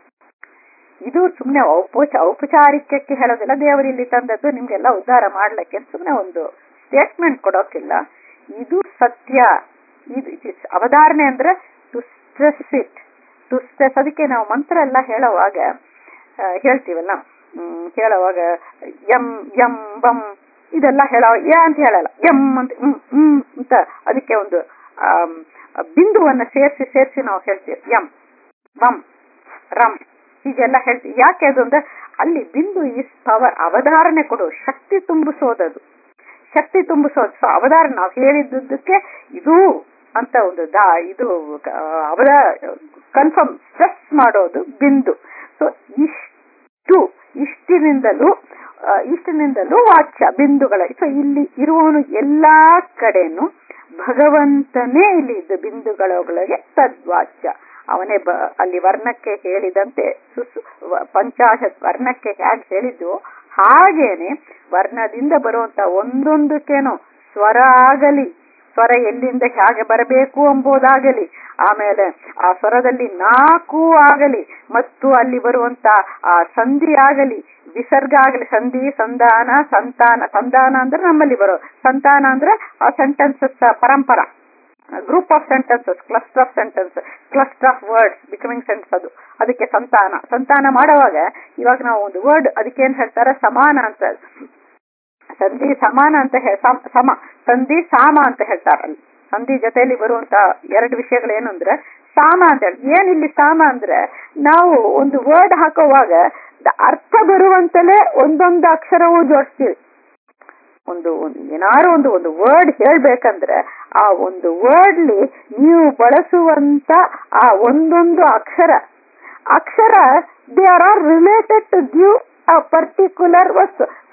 ಇದು ಸುಮ್ನೆ ಔಪಚ ಔಪಚಾರಿಕಕ್ಕೆ ಹೇಳೋದಿಲ್ಲ ದೇವರು ಇಲ್ಲಿ ತಂದದ್ದು ನಿಮ್ಗೆಲ್ಲ ಉದ್ಧಾರ ಮಾಡ್ಲಿಕ್ಕೆ ಸುಮ್ನೆ ಒಂದು ಸ್ಟೇಟ್ಮೆಂಟ್ ಕೊಡೋಕಿಲ್ಲ ಇದು ಸತ್ಯ ಇದು it is ಅವಧಾರಣೆ ಅಂದ್ರೆ to stress it to stress ಅದಕ್ಕೆ ನಾವು ಮಂತ್ರ ಎಲ್ಲ ಹೇಳೋವಾಗ ಆ, ಹೇಳ್ತೀವಲ್ಲ ಹ್ಮ್, ಹೇಳೋವಾಗ ಎಂ ಎಂ ಬಂ ಇದೆಲ್ಲ ಹೇಳೋ ಯ ಅಂತ ಹೇಳಲ್ಲ ಎಂ ಅಂತ ಹ್ಮ್ ಹ್ಮ್ ಅಂತ ಅದಕ್ಕೆ ಒಂದು ಆಮ್, ಬಿಂದುವನ್ನ ಸೇರಿಸಿ ಸೇರಿಸಿ ನಾವು ಹೇಳ್ತೀವಿ ಎಂ ವಂ ರಂ ಹೀಗೆಲ್ಲ ಹೇಳ್ತೀವಿ ಯಾಕೆ ಅದು ಅಂದ್ರೆ ಅಲ್ಲಿ ಬಿಂದು ಇಸ್ ಪವರ್ ಅವಧಾರಣೆ ಕೊಡು ಶಕ್ತಿ ತುಂಬಿಸೋದದು ಶಕ್ತಿ ತುಂಬಿಸೋದು ಸೊ ಅವಧಾರ ನಾವು ಹೇಳಿದ್ದಕ್ಕೆ ಇದು ಅಂತ ಒಂದು ದಾ ಇದು ಆ, ಅವಧ ಕನ್ಫರ್ಮ್ ಸ್ಟ್ರೆಸ್ ಮಾಡೋದು ಬಿಂದು ಸೊ ಇಷ್ಟು ಇಷ್ಟಿನಿಂದಲೂ ಆ, ಇಷ್ಟಿನಿಂದಲೂ ವಾಚ್ಯ ಬಿಂದುಗಳ ಸೊ ಇಲ್ಲಿ ಇರುವವನು ಎಲ್ಲಾ ಕಡೆನು ಭಗವಂತನೇ ಇಲ್ಲಿ ಇದ್ದ ಬಿಂದುಗಳೊಳಗೆ ತದ್ವಾಚ್ಯ ಅವನೇ ಬ ಅಲ್ಲಿ ವರ್ಣಕ್ಕೆ ಹೇಳಿದಂತೆ ಸುಸು ವ- ಪಂಚಾಶತ್ ವರ್ಣಕ್ಕೆ ಹೇಗೆ ಹೇಳಿದ್ದು ಹಾಗೇನೆ ವರ್ಣದಿಂದ ಬರುವಂತ ಒಂದೊಂದಕ್ಕೇನು ಸ್ವರ ಆಗಲಿ ಸ್ವರ ಎಲ್ಲಿಂದ ಹೇಗೆ ಬರಬೇಕು ಎಂಬುದಾಗಲಿ ಆಮೇಲೆ ಆ ಸ್ವರದಲ್ಲಿ ನಾಲ್ಕು ಆಗಲಿ ಮತ್ತು ಅಲ್ಲಿ ಬರುವಂತ ಆ ಸಂಧಿ ಆಗಲಿ ವಿಸರ್ಗ ಆಗಲಿ ಸಂಧಿ ಸಂಧಾನ ಸಂತಾನ ಸಂಧಾನ ಅಂದ್ರೆ ನಮ್ಮಲ್ಲಿ ಬರೋ ಸಂತಾನ ಅಂದ್ರೆ ಆ ಸೆಂಟೆನ್ಸಸ್ ಪರಂಪರ group of sentences cluster of sentence cluster of words becoming sense ಅದು ಅದಕ್ಕೆ ಸಂತಾನ ಸಂತಾನ ಮಾಡುವಾಗ ಇವಾಗ ನಾವು ಒಂದು ವರ್ಡ್ ಅದಕ್ಕೆ ಏನ್ ಹೇಳ್ತಾರೆ ಸಮಾನ ಅಂತ ಸಂಧಿ ಸಮಾನ ಅಂತ ಹೇ- ಸಮ ಸಮ ಸಂಧಿ ಸಾಮ ಅಂತ ಹೇಳ್ತಾರೆ ಅಲ್ಲಿ ಸಂಧಿ ಜೊತೆಯಲ್ಲಿ ಬರುವಂತ ಎರಡು ವಿಷಯಗಳು ಏನು ಅಂದ್ರೆ ಸಾಮ ಅಂತ ಹೇಳಿ ಏನ್ ಇಲ್ಲಿ ಸಾಮ ಅಂದ್ರೆ ನಾವು ಒಂದು ವರ್ಡ್ ಹಾಕುವಾಗ ದ- ಅರ್ಥ ಬರುವಂತಲೇ ಒಂದೊಂದು ಅಕ್ಷರವೂ ಜೋಡಿಸ್ತೀವಿ ಒಂದು ಒಂದು ಏನಾರು ಒಂದು ಒಂದು ವರ್ಡ್ ಹೇಳ್ಬೇಕಂದ್ರೆ ಆ ಒಂದು ವರ್ಡ್ಲಿ ನೀವು ಬಳಸುವಂತ ಆ ಒಂದೊಂದು ಅಕ್ಷರ ಅಕ್ಷರ they are are related to give a particular ವಸ್ತು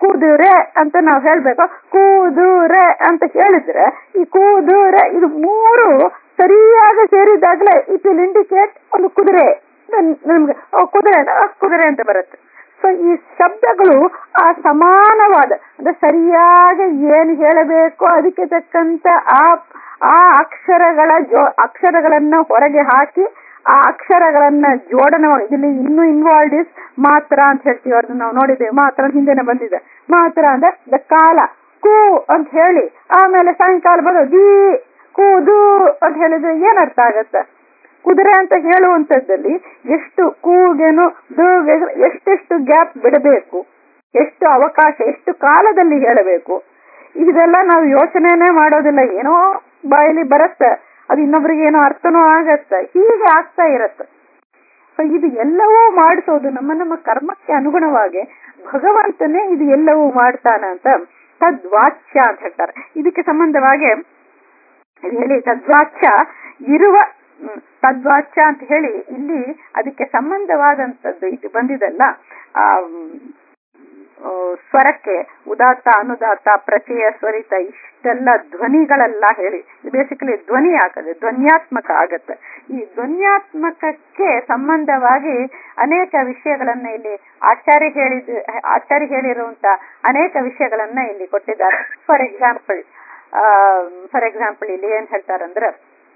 ಕುದುರೆ ಅಂತ ನಾವು ಹೇಳ್ಬೇಕು ಕೂದುರೆ ಅಂತ ಹೇಳಿದ್ರೆ ಈ ಕೂದುರೆ ಇದು ಮೂರು ಸರಿಯಾಗಿ ಸೇರಿದಾಗಲೇ ಇಟ್ ವಿಲ್ ಇಂಡಿಕೇಟ್ ಒಂದು ಕುದುರೆ ನನ್- ನಮ್ಗೆ ಓ, ಕುದುರೆ ಅಂತ ಆ, ಕುದುರೆ ಅಂತ ಬರುತ್ತೆ ಸೊ ಈ ಶಬ್ದಗಳು ಆ ಸಮಾನವಾದ ಅಂದ್ರೆ ಸರಿಯಾಗಿ ಏನು ಹೇಳಬೇಕು ಅದಕ್ಕೆ ತಕ್ಕಂತ ಆ ಆ ಅಕ್ಷರಗಳ ಜೋ ಅಕ್ಷರಗಳನ್ನ ಹೊರಗೆ ಹಾಕಿ ಆ ಅಕ್ಷರಗಳನ್ನ ಜೋಡಣೆ ಮಾಡಿ ಇಲ್ಲಿ ಇನ್ನೂ ಇನ್ವಾಲ್ಡ್ ಇಸ್ ಮಾತ್ರ ಅಂತ ಹೇಳ್ತೀವಿ ಅದನ್ನ ನಾವು ನೋಡಿದ್ದೇವೆ ಮಾತ್ರ ಹಿಂದೆನೆ ಬಂದಿದೆ ಮಾತ್ರ ಅಂದ್ರೆ ದ ಕಾಲ ಕೂ ಅಂತ ಹೇಳಿ ಆಮೇಲೆ ಸಾಯಂಕಾಲ ಬರೋ ದಿ ಕೂದು ಅಂತ ಹೇಳಿದ್ರೆ ಏನ್ ಅರ್ಥ ಆಗತ್ತೆ ಕುದುರೆ ಅಂತ ಹೇಳುವಂತದ್ದಲ್ಲಿ ಎಷ್ಟು ಕೂಗೆನು ದೂಗೆನು ಎಷ್ಟೆಷ್ಟು ಗ್ಯಾಪ್ ಬಿಡಬೇಕು ಎಷ್ಟು ಅವಕಾಶ ಎಷ್ಟು ಕಾಲದಲ್ಲಿ ಹೇಳಬೇಕು ಇದೆಲ್ಲ ನಾವು ಯೋಚನೆನೇ ಮಾಡೋದಿಲ್ಲ ಏನೋ ಬಾಯಲ್ಲಿ ಬರುತ್ತೆ ಅದು ಇನ್ನೊಬ್ರಿಗೆ ಏನೋ ಅರ್ಥನೂ ಆಗತ್ತೆ ಹೀಗೆ ಆಗ್ತಾ ಇರತ್ತೆ ಸೊ ಇದು ಎಲ್ಲವೂ ಮಾಡಿಸೋದು ನಮ್ಮ ನಮ್ಮ ಕರ್ಮಕ್ಕೆ ಅನುಗುಣವಾಗಿ ಭಗವಂತನೇ ಇದು ಎಲ್ಲವೂ ಮಾಡ್ತಾನ ಅಂತ ತದ್ವಾಚ್ಯ ಅಂತ ಹೇಳ್ತಾರೆ ಇದಕ್ಕೆ ಸಂಬಂಧವಾಗಿ ಇದು ಹೇಳಿ ತದ್ವಾಚ್ಯ ಇರುವ ಹ್ಮ್, ತದ್ವಾಚ್ಯ ಅಂತ ಹೇಳಿ ಇಲ್ಲಿ ಅದಕ್ಕೆ ಸಂಬಂಧವಾದಂತದ್ದು ಇದು ಬಂದಿದಲ್ಲ ಆ ಮ್, ಆ, ಸ್ವರಕ್ಕೆ ಉದಾತ್ತ ಅನುದಾತ್ತ ಪ್ರಚಯ ಸ್ವರಿತ ಇಷ್ಟೆಲ್ಲ ಧ್ವನಿಗಳೆಲ್ಲ ಹೇಳಿ ಬೇಸಿಕಲಿ ಧ್ವನಿ ಆಗದೆ ಧ್ವನ್ಯಾತ್ಮಕ ಆಗತ್ತೆ ಈ ಧ್ವನ್ಯಾತ್ಮಕಕ್ಕೆ ಸಂಬಂಧವಾಗಿ ಅನೇಕ ವಿಷಯಗಳನ್ನ ಇಲ್ಲಿ ಆಚಾರ್ಯ ಹೇಳಿದ ಆಚಾರ್ಯ ಹೇಳಿರುವಂತ ಅನೇಕ ವಿಷಯಗಳನ್ನ ಇಲ್ಲಿ ಕೊಟ್ಟಿದ್ದಾರೆ ಫಾರ್ ಎಕ್ಸಾಂಪಲ್ ಫಾರ್ ಎಕ್ಸಾಂಪಲ್ ಇಲ್ಲಿ ಏನ್ ಹೇಳ್ತಾರಂದ್ರೆ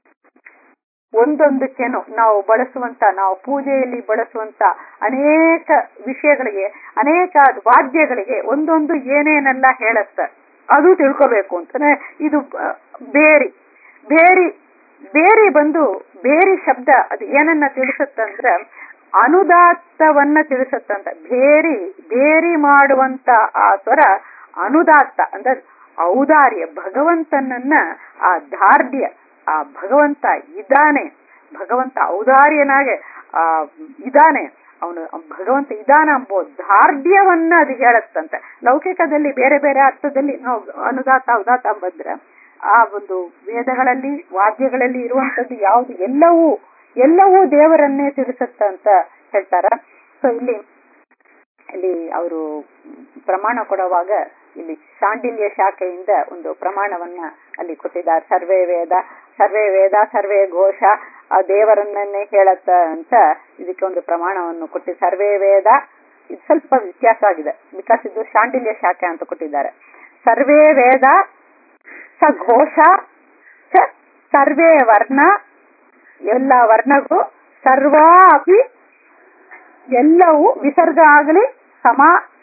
ಒಂದೊಂದಕ್ಕೇನು ನಾವು ಬಳಸುವಂತ ನಾವು ಪೂಜೆಯಲ್ಲಿ ಬಳಸುವಂತ ಅನೇಕ ವಿಷಯಗಳಿಗೆ ಅನೇಕ ವಾದ್ಯಗಳಿಗೆ ಒಂದೊಂದು ಏನೇನೆಲ್ಲ ಹೇಳುತ್ತೆ ಅದು ತಿಳ್ಕೋಬೇಕು ಅಂತಾನೆ ಇದು ಆ, ಬೇರಿ ಬೇರಿ ಬೇರಿ ಬಂದು ಬೇರಿ ಶಬ್ದ ಅದು ಏನನ್ನ ತಿಳಿಸುತ್ತಂದ್ರೆ ಅನುದಾತ್ತವನ್ನ ತಿಳಿಸುತ್ತಂತ ಬೇರಿ ಬೇರಿ ಮಾಡುವಂತ ಆ ಸ್ವರ ಅನುದಾತ್ತ ಅಂದ್ರೆ ಔದಾರ್ಯ ಭಗವಂತನನ್ನ ಆ ದಾರ್ಢ್ಯ ಆ ಭಗವಂತ ಇದ್ದಾನೆ ಭಗವಂತ ಔದಾರ್ಯನಾಗೆ ಆ ಇದಾನೆ ಅವನು ಭಗವಂತ ಇದಾನ ಎಂಬೋ ದಾರ್ಢ್ಯವನ್ನ ಅದು ಹೇಳತ್ತಂತೆ ಲೌಕಿಕದಲ್ಲಿ ಬೇರೆ ಬೇರೆ ಅರ್ಥದಲ್ಲಿ ನಾವು ಅನುದಾತ ಉದಾತ ಬಂದ್ರೆ ಆ ಒಂದು ವೇದಗಳಲ್ಲಿ ವಾದ್ಯಗಳಲ್ಲಿ ಇರುವಂತದ್ದು ಯಾವುದು ಎಲ್ಲವೂ ಎಲ್ಲವೂ ದೇವರನ್ನೇ ತಿಳಿಸುತ್ತ ಅಂತ ಹೇಳ್ತಾರ ಸೊ ಇಲ್ಲಿ ಇಲ್ಲಿ ಅವರು ಪ್ರಮಾಣ ಕೊಡುವಾಗ ಇಲ್ಲಿ ಶಾಂಡಿಲ್ಯ ಶಾಖೆಯಿಂದ ಒಂದು ಪ್ರಮಾಣವನ್ನ ಅಲ್ಲಿ ಕೊಟ್ಟಿದ್ದಾರೆ ಸರ್ವೇ ವೇದ ಸರ್ವೇ ವೇದ ಸರ್ವೇ ಘೋಷ ಆ ದೇವರನ್ನೇ ಹೇಳತ್ತ ಅಂತ ಇದಕ್ಕೆ ಒಂದು ಪ್ರಮಾಣವನ್ನು ಕೊಟ್ಟಿ ಸರ್ವೇ ವೇದ ಇದು ಸ್ವಲ್ಪ ವ್ಯತ್ಯಾಸ ಆಗಿದೆ ಬಿಕಾಸ್ ಇದು ಶಾಂಡಿಲ್ಯ ಶಾಖೆ ಅಂತ ಕೊಟ್ಟಿದ್ದಾರೆ ಸರ್ವೇ ವೇದ ಸ ಘೋಷ ಚ ಸರ್ವೇ ವರ್ಣ ಎಲ್ಲ ವರ್ಣಗೂ ಸರ್ವಾ ಅಪಿ ಎಲ್ಲವೂ ವಿಸರ್ಗ ಆಗಲಿ ಸಮ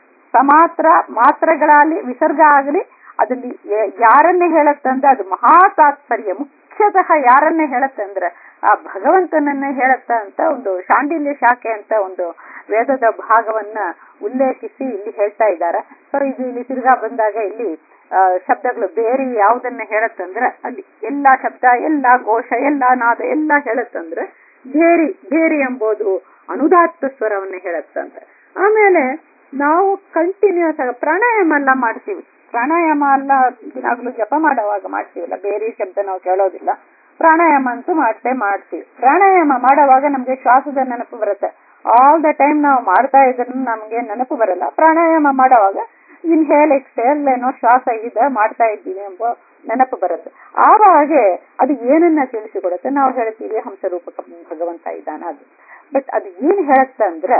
ಸಮಾತ್ರ ಮಾತ್ರಗಳಲ್ಲಿ ವಿಸರ್ಗ ಆಗಲಿ ಅದಲ್ಲಿ ಯ- ಯಾರನ್ನೇ ಹೇಳತ್ತಂದ್ರೆ ಅದು ಮಹಾ ತಾತ್ಪರ್ಯ ಮುಖ್ಯತಃ ಯಾರನ್ನೇ ಹೇಳತ್ತಂದ್ರೆ ಆ ಭಗವಂತನನ್ನೇ ಹೇಳತ್ತ ಅಂತ ಒಂದು ಶಾಂಡಿಲ್ಯ ಶಾಖೆ ಅಂತ ಒಂದು ವೇದದ ಭಾಗವನ್ನ ಉಲ್ಲೇಖಿಸಿ ಇಲ್ಲಿ ಹೇಳ್ತಾ ಇದ್ದಾರೆ ಸೊ ಇದು ಇಲ್ಲಿ ತಿರ್ಗಾ ಬಂದಾಗ ಇಲ್ಲಿ ಆ, ಶಬ್ದಗಳು ಬೇರೆ ಯಾವುದನ್ನ ಹೇಳತ್ತಂದ್ರೆ ಅಲ್ಲಿ ಎಲ್ಲಾ ಶಬ್ದ ಎಲ್ಲಾ ಘೋಷ ಎಲ್ಲಾ ನಾದ ಎಲ್ಲ ಹೇಳತ್ತಂದ್ರೆ ಬೇರಿ ಬೇರಿ ಎಂಬುದು ಅನುದಾತ್ತ ಸ್ವರವನ್ನ ಹೇಳತ್ತಂತೆ ಆಮೇಲೆ ನಾವು ಕಂಟಿನ್ಯೂಸ್ ಆಗಿ ಪ್ರಾಣಾಯಾಮ ಎಲ್ಲ ಮಾಡ್ತೀವಿ ಪ್ರಾಣಾಯಾಮ ಎಲ್ಲ ದಿನಾಗ್ಲೂ ಜಪ ಮಾಡುವಾಗ ಮಾಡ್ತೀವಲ್ಲ ಬೇರೆ ಶಬ್ದ ನಾವು ಕೇಳೋದಿಲ್ಲ ಪ್ರಾಣಾಯಾಮ ಅಂತೂ ಮಾಡ್ತೇ ಮಾಡ್ತೀವಿ ಪ್ರಾಣಾಯಾಮ ಮಾಡುವಾಗ ನಮ್ಗೆ ಶ್ವಾಸದ ನೆನಪು ಬರುತ್ತೆ ಆಲ್ ದ ಟೈಮ್ ನಾವು ಮಾಡ್ತಾ ಇದ್ರೆ ನಮ್ಗೆ ನೆನಪು ಬರಲ್ಲ ಪ್ರಾಣಾಯಾಮ ಮಾಡುವಾಗ ಇನ್ಹೇಲ್ ಎಕ್ಸೇಲ್ ಏನೋ ಶ್ವಾಸ ಇದೆ ಮಾಡ್ತಾ ಇದ್ದೀವಿ ಎಂಬ ನೆನಪು ಬರುತ್ತೆ ಆವಾಗೆ ಅದು ಏನನ್ನ ತಿಳಿಸಿಕೊಡುತ್ತೆ ನಾವು ಹೇಳ್ತೀವಿ ಹಂಸರೂಪಕ ಭಗವಂತ ಇದ್ದಾನ ಅದು ಬಟ್ ಅದು ಏನ್ ಹೇಳುತ್ತೆ ಅಂದ್ರೆ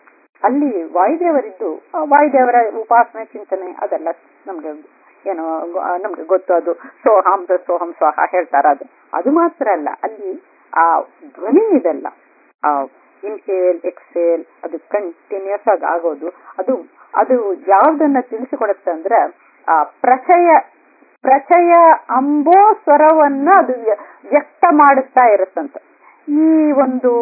ಅಲ್ಲಿ ವಾಯುದೇವರಿದ್ದು ಆ ವಾಯುದೇವರ ಉಪಾಸನೆ ಚಿಂತನೆ ಅದೆಲ್ಲ ನಮ್ಗೆ ಏನೋ ಗೊ- ಆ, ನಮ್ಗೆ ಗೊತ್ತು ಅದು ಸೋಹಂ ಸೋಹಂ ಸ್ವಾಹ ಹೇಳ್ತಾರ ಅದು ಅದು ಮಾತ್ರ ಅಲ್ಲ ಅಲ್ಲಿ ಆ ಧ್ವನಿ ಇದೆಲ್ಲ ಆ ಇನ್ಹೇಲ್ ಎಕ್ಸೇಲ್ ಅದು ಕಂಟಿನ್ಯೂಸ್ ಆಗಿ ಆಗೋದು ಅದು ಅದು ಯಾವ್ದನ್ನ ತಿಳಿಸಿಕೊಡುತ್ತೆ ಅಂದ್ರೆ ಆ ಪ್ರಚಯ ಪ್ರಚಯ ಅಂಬೋ ಸ್ವರವನ್ನ ಅದು ವ್ಯ- ವ್ಯಕ್ತ ಮಾಡುತ್ತಾ ಇರುತ್ತಂತೆ ಈ ಒಂದು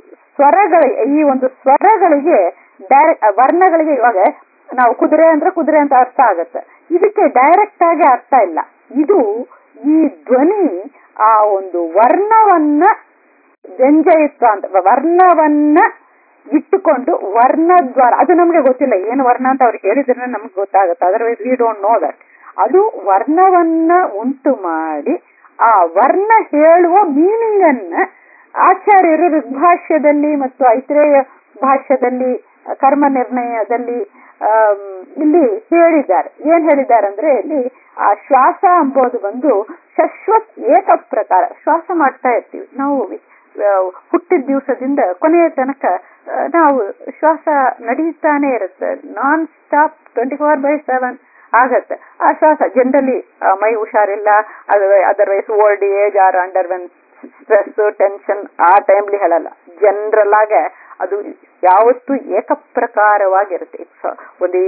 ಸ್ವರಗಳ ಈ ಒಂದು ಸ್ವರಗಳಿಗೆ ಡೈರೆಕ್ಟ್ ವರ್ಣಗಳಿಗೆ ಇವಾಗ ನಾವು ಕುದುರೆ ಅಂದ್ರೆ ಕುದುರೆ ಅಂತ ಅರ್ಥ ಆಗುತ್ತೆ ಇದಕ್ಕೆ ಡೈರೆಕ್ಟ್ ಆಗಿ ಅರ್ಥ ಇಲ್ಲ ಇದು ಈ ಧ್ವನಿ ಆ ಒಂದು ವರ್ಣವನ್ನ ವ್ಯಂಜಯಿತ್ವ ಅಂತ ವರ್ಣವನ್ನ ಇಟ್ಟುಕೊಂಡು ವರ್ಣದ್ವಾರ ಅದು ನಮ್ಗೆ ಗೊತ್ತಿಲ್ಲ ಏನು ವರ್ಣ ಅಂತ ಅವ್ರು ಹೇಳಿದ್ರೆ ನಮ್ಗೆ ಗೊತ್ತಾಗುತ್ತೆ otherwise we don't know that ಅದು ವರ್ಣವನ್ನ ಉಂಟು ಮಾಡಿ ಆ ವರ್ಣ ಹೇಳುವ ಮೀನಿಂಗ್ ಅನ್ನ ಆಚಾರ್ಯರು ಋಗ್ಭಾಷ್ಯದಲ್ಲಿ ಮತ್ತು ಐತ್ರೇಯ ಭಾಷ್ಯದಲ್ಲಿ ಕರ್ಮ ನಿರ್ಣಯದಲ್ಲಿ ಆಮ್, ಇಲ್ಲಿ ಹೇಳಿದ್ದಾರೆ ಏನ್ ಹೇಳಿದ್ದಾರೆ ಅಂದ್ರೆ ಇಲ್ಲಿ ಆ ಶ್ವಾಸ ಎಂಬುದು ಬಂದು ಶಶ್ವತ್ ಏಕ ಪ್ರಕಾರ ಶ್ವಾಸ ಮಾಡ್ತಾ ಇರ್ತೀವಿ ನಾವು ಆ, ಹುಟ್ಟಿದ ದಿವಸದಿಂದ ಕೊನೆಯ ತನಕ ಆ, ನಾವು ಶ್ವಾಸ ನಡೀತಾನೆ ಇರುತ್ತೆ non stop twenty four by seven ಆಗತ್ತೆ ಆ ಶ್ವಾಸ ಜನರಲಿ ಮೈ ಹುಷಾರಿಲ್ಲ otherwise old age or under when stress tension ಆ ಟೈಮ್ಲಿ ಹೇಳಲ್ಲ ಜನರಲ್ ಆಗ ಅದು ಯಾವತ್ತೂ ಏಕಪ್ರಕಾರವಾಗಿರುತ್ತೆ It's ಒಂದೇ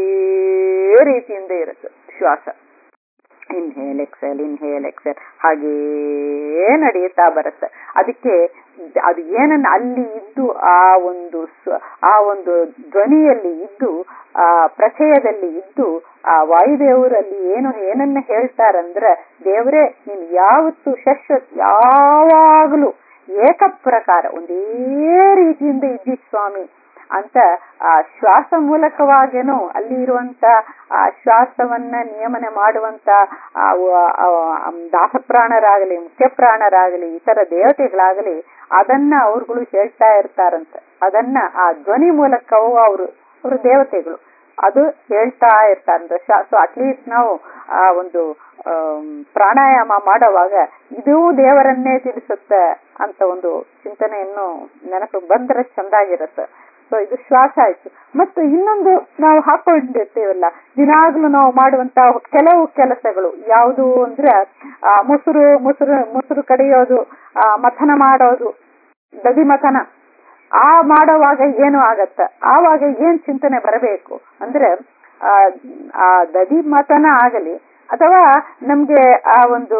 ರೀತಿಯಿಂದ ಇರುತ್ತೆ ಶ್ವಾಸ ಇನ್ಹೇಲ್ ಎಕ್ಸೆಲ್ ಇನ್ಹೇಲ್ ಎಕ್ಸೆಲ್ ಹಾಗೇ ನಡೆಯುತ್ತಾ ಬರುತ್ತೆ ಅದಕ್ಕೆ ಅದು ಏನನ್ನ ಅಲ್ಲಿ ಇದ್ದು ಆ ಒಂದು ಸ್ವ- ಆ ಒಂದು ಧ್ವನಿಯಲ್ಲಿ ಇದ್ದು ಆ ಪ್ರಚಯದಲ್ಲಿ ಇದ್ದು ಆ ವಾಯುದೇವರಲ್ಲಿ ಏನು ಏನನ್ನ ಹೇಳ್ತಾರಂದ್ರೆ ದೇವರೇ ನೀನು ಯಾವತ್ತು ಶಶ್ವತ್ ಯಾವಾಗಲೂ ಏಕಪ್ರಕಾರ ಒಂದೇ ರೀತಿಯಿಂದ ಇದ್ದಿ ಸ್ವಾಮಿ ಅಂತ ಆ ಶ್ವಾಸ ಮೂಲಕವಾಗೇನು ಅಲ್ಲಿ ಇರುವಂತ ಆ ಶ್ವಾಸವನ್ನ ನಿಯಮನೆ ಮಾಡುವಂತ ಆ ವ- ಆ ದಾಸಪ್ರಾಣರಾಗಲಿ ಮುಖ್ಯಪ್ರಾಣರಾಗಲಿ ಇತರ ದೇವತೆಗಳಾಗಲಿ ಅದನ್ನ ಅವ್ರುಗಳು ಹೇಳ್ತಾ ಇರ್ತಾರಂತೆ ಅದನ್ನ ಆ ಧ್ವನಿ ಮೂಲಕವೂ ಅವರು ಅವರು ದೇವತೆಗಳು ಅದು ಹೇಳ್ತಾ ಇರ್ತಾರಂತೆ ಸೊ ಅಟ್ಲೀಸ್ಟ್ ನಾವು ಆ ಒಂದು ಆಮ್, ಪ್ರಾಣಾಯಾಮ ಮಾಡುವಾಗ ಇದೂ ದೇವರನ್ನೇ ತಿಳಿಸುತ್ತೆ ಅಂತ ಒಂದು ಚಿಂತನೆಯನ್ನು ನೆನಪು ಬಂದ್ರೆ ಚಂದಾಗಿರುತ್ತೆ ಸೊ ಇದು ಶ್ವಾಸ ಆಯ್ತು ಮತ್ತು ಇನ್ನೊಂದು ನಾವು ಹಾಕೊಂಡಿರ್ತೀವಲ್ಲ ದಿನಾಗ್ಲೂ ನಾವು ಮಾಡುವಂತ ಕೆಲವು ಕೆಲಸಗಳು ಯಾವುದು ಅಂದ್ರೆ ಆ ಮೊಸರು ಮೊಸರು ಮೊಸರು ಕಡಿಯೋದು ಆ ಮಥನ ಮಾಡೋದು ದದಿ ಮಥನ ಆ ಮಾಡೋವಾಗ ಏನು ಆಗತ್ತ ಆವಾಗ ಏನ್ ಚಿಂತನೆ ಬರಬೇಕು ಅಂದ್ರೆ ಆ ಆ ದದಿ ಮತನ ಆಗಲಿ ಅಥವಾ ನಮ್ಗೆ ಆ ಒಂದು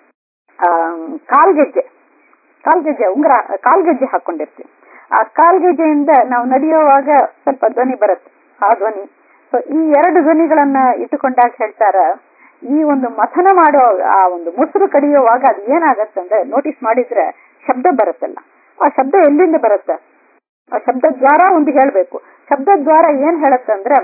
ಆ ಕಾಲ್ಗೆಜ್ಜೆ ಕಾಲ್ಗೆಜ್ಜೆ ಉಂಗುರ ಕಾಲ್ಗೆಜ್ಜೆ ಹಾಕೊಂಡಿರ್ತೀವಿ ಆ ಕಾಲ್ಗೆಜ್ಜೆಯಿಂದ ನಾವು ನಡೆಯುವಾಗ ಸ್ವಲ್ಪ ಧ್ವನಿ ಬರುತ್ತೆ ಆ ಧ್ವನಿ ಸೊ ಈ ಎರಡು ಧ್ವನಿಗಳನ್ನ ಇಟ್ಟುಕೊಂಡಾಗ ಹೇಳ್ತಾರ ಈ ಒಂದು ಮಥನ ಮಾಡೋ ಆ ಒಂದು ಮೊಸರು ಕಡಿಯುವಾಗ ಅದು ಏನಾಗತ್ತೆ ಅಂದ್ರೆ ನೋಟಿಸ್ ಮಾಡಿದ್ರೆ ಶಬ್ದ ಬರುತ್ತಲ್ಲ ಆ ಶಬ್ದ ಎಲ್ಲಿಂದ ಬರುತ್ತೆ ಆ ಶಬ್ದ ದ್ವಾರ ಒಂದು ಹೇಳ್ಬೇಕು ಶಬ್ದ ದ್ವಾರ ಏನ್ ಹೇಳತ್ತೆ ಅಂದ್ರೆ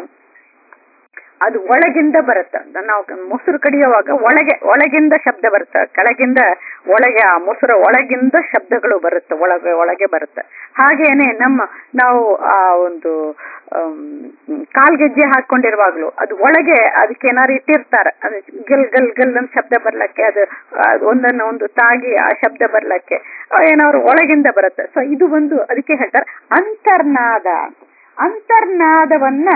ಅದು ಒಳಗಿಂದ ಬರುತ್ತೆ ನಾವು ಮೊಸರು ಕಡಿಯುವಾಗ ಒಳಗೆ ಒಳಗಿಂದ ಶಬ್ದ ಬರುತ್ತೆ ಕೆಳಗಿಂದ ಒಳಗೆ ಆ ಮೊಸರು ಒಳಗಿಂದ ಶಬ್ದಗಳು ಬರುತ್ತೆ ಒಳಗೆ ಒಳಗೆ ಬರುತ್ತೆ ಹಾಗೇನೆ ನಮ್ಮ ನಾವು ಆ ಒಂದು ಆಮ್, ಕಾಲ್ಗೆಜ್ಜೆ ಹಾಕೊಂಡಿರುವಾಗ್ಲು ಅದು ಒಳಗೆ ಅದಕ್ಕೆ ಏನಾದ್ರು ಇಟ್ಟಿರ್ತಾರೆ ಅದು ಗಲ್ ಗಲ್ ಗಲ್ ಅಂತ ಶಬ್ದ ಬರ್ಲಕ್ಕೆ ಅದು ಅದು ಒಂದನ್ನ ಒಂದು ತಾಗಿ ಆ ಶಬ್ದ ಬರ್ಲಕ್ಕೆ ಏನಾದ್ರು ಒಳಗಿಂದ ಬರುತ್ತೆ ಸೊ ಇದು ಒಂದು ಅದಕ್ಕೆ ಹೇಳ್ತಾರೆ ಅಂತರ್ನಾದ ಅಂತರ್ನಾದವನ್ನ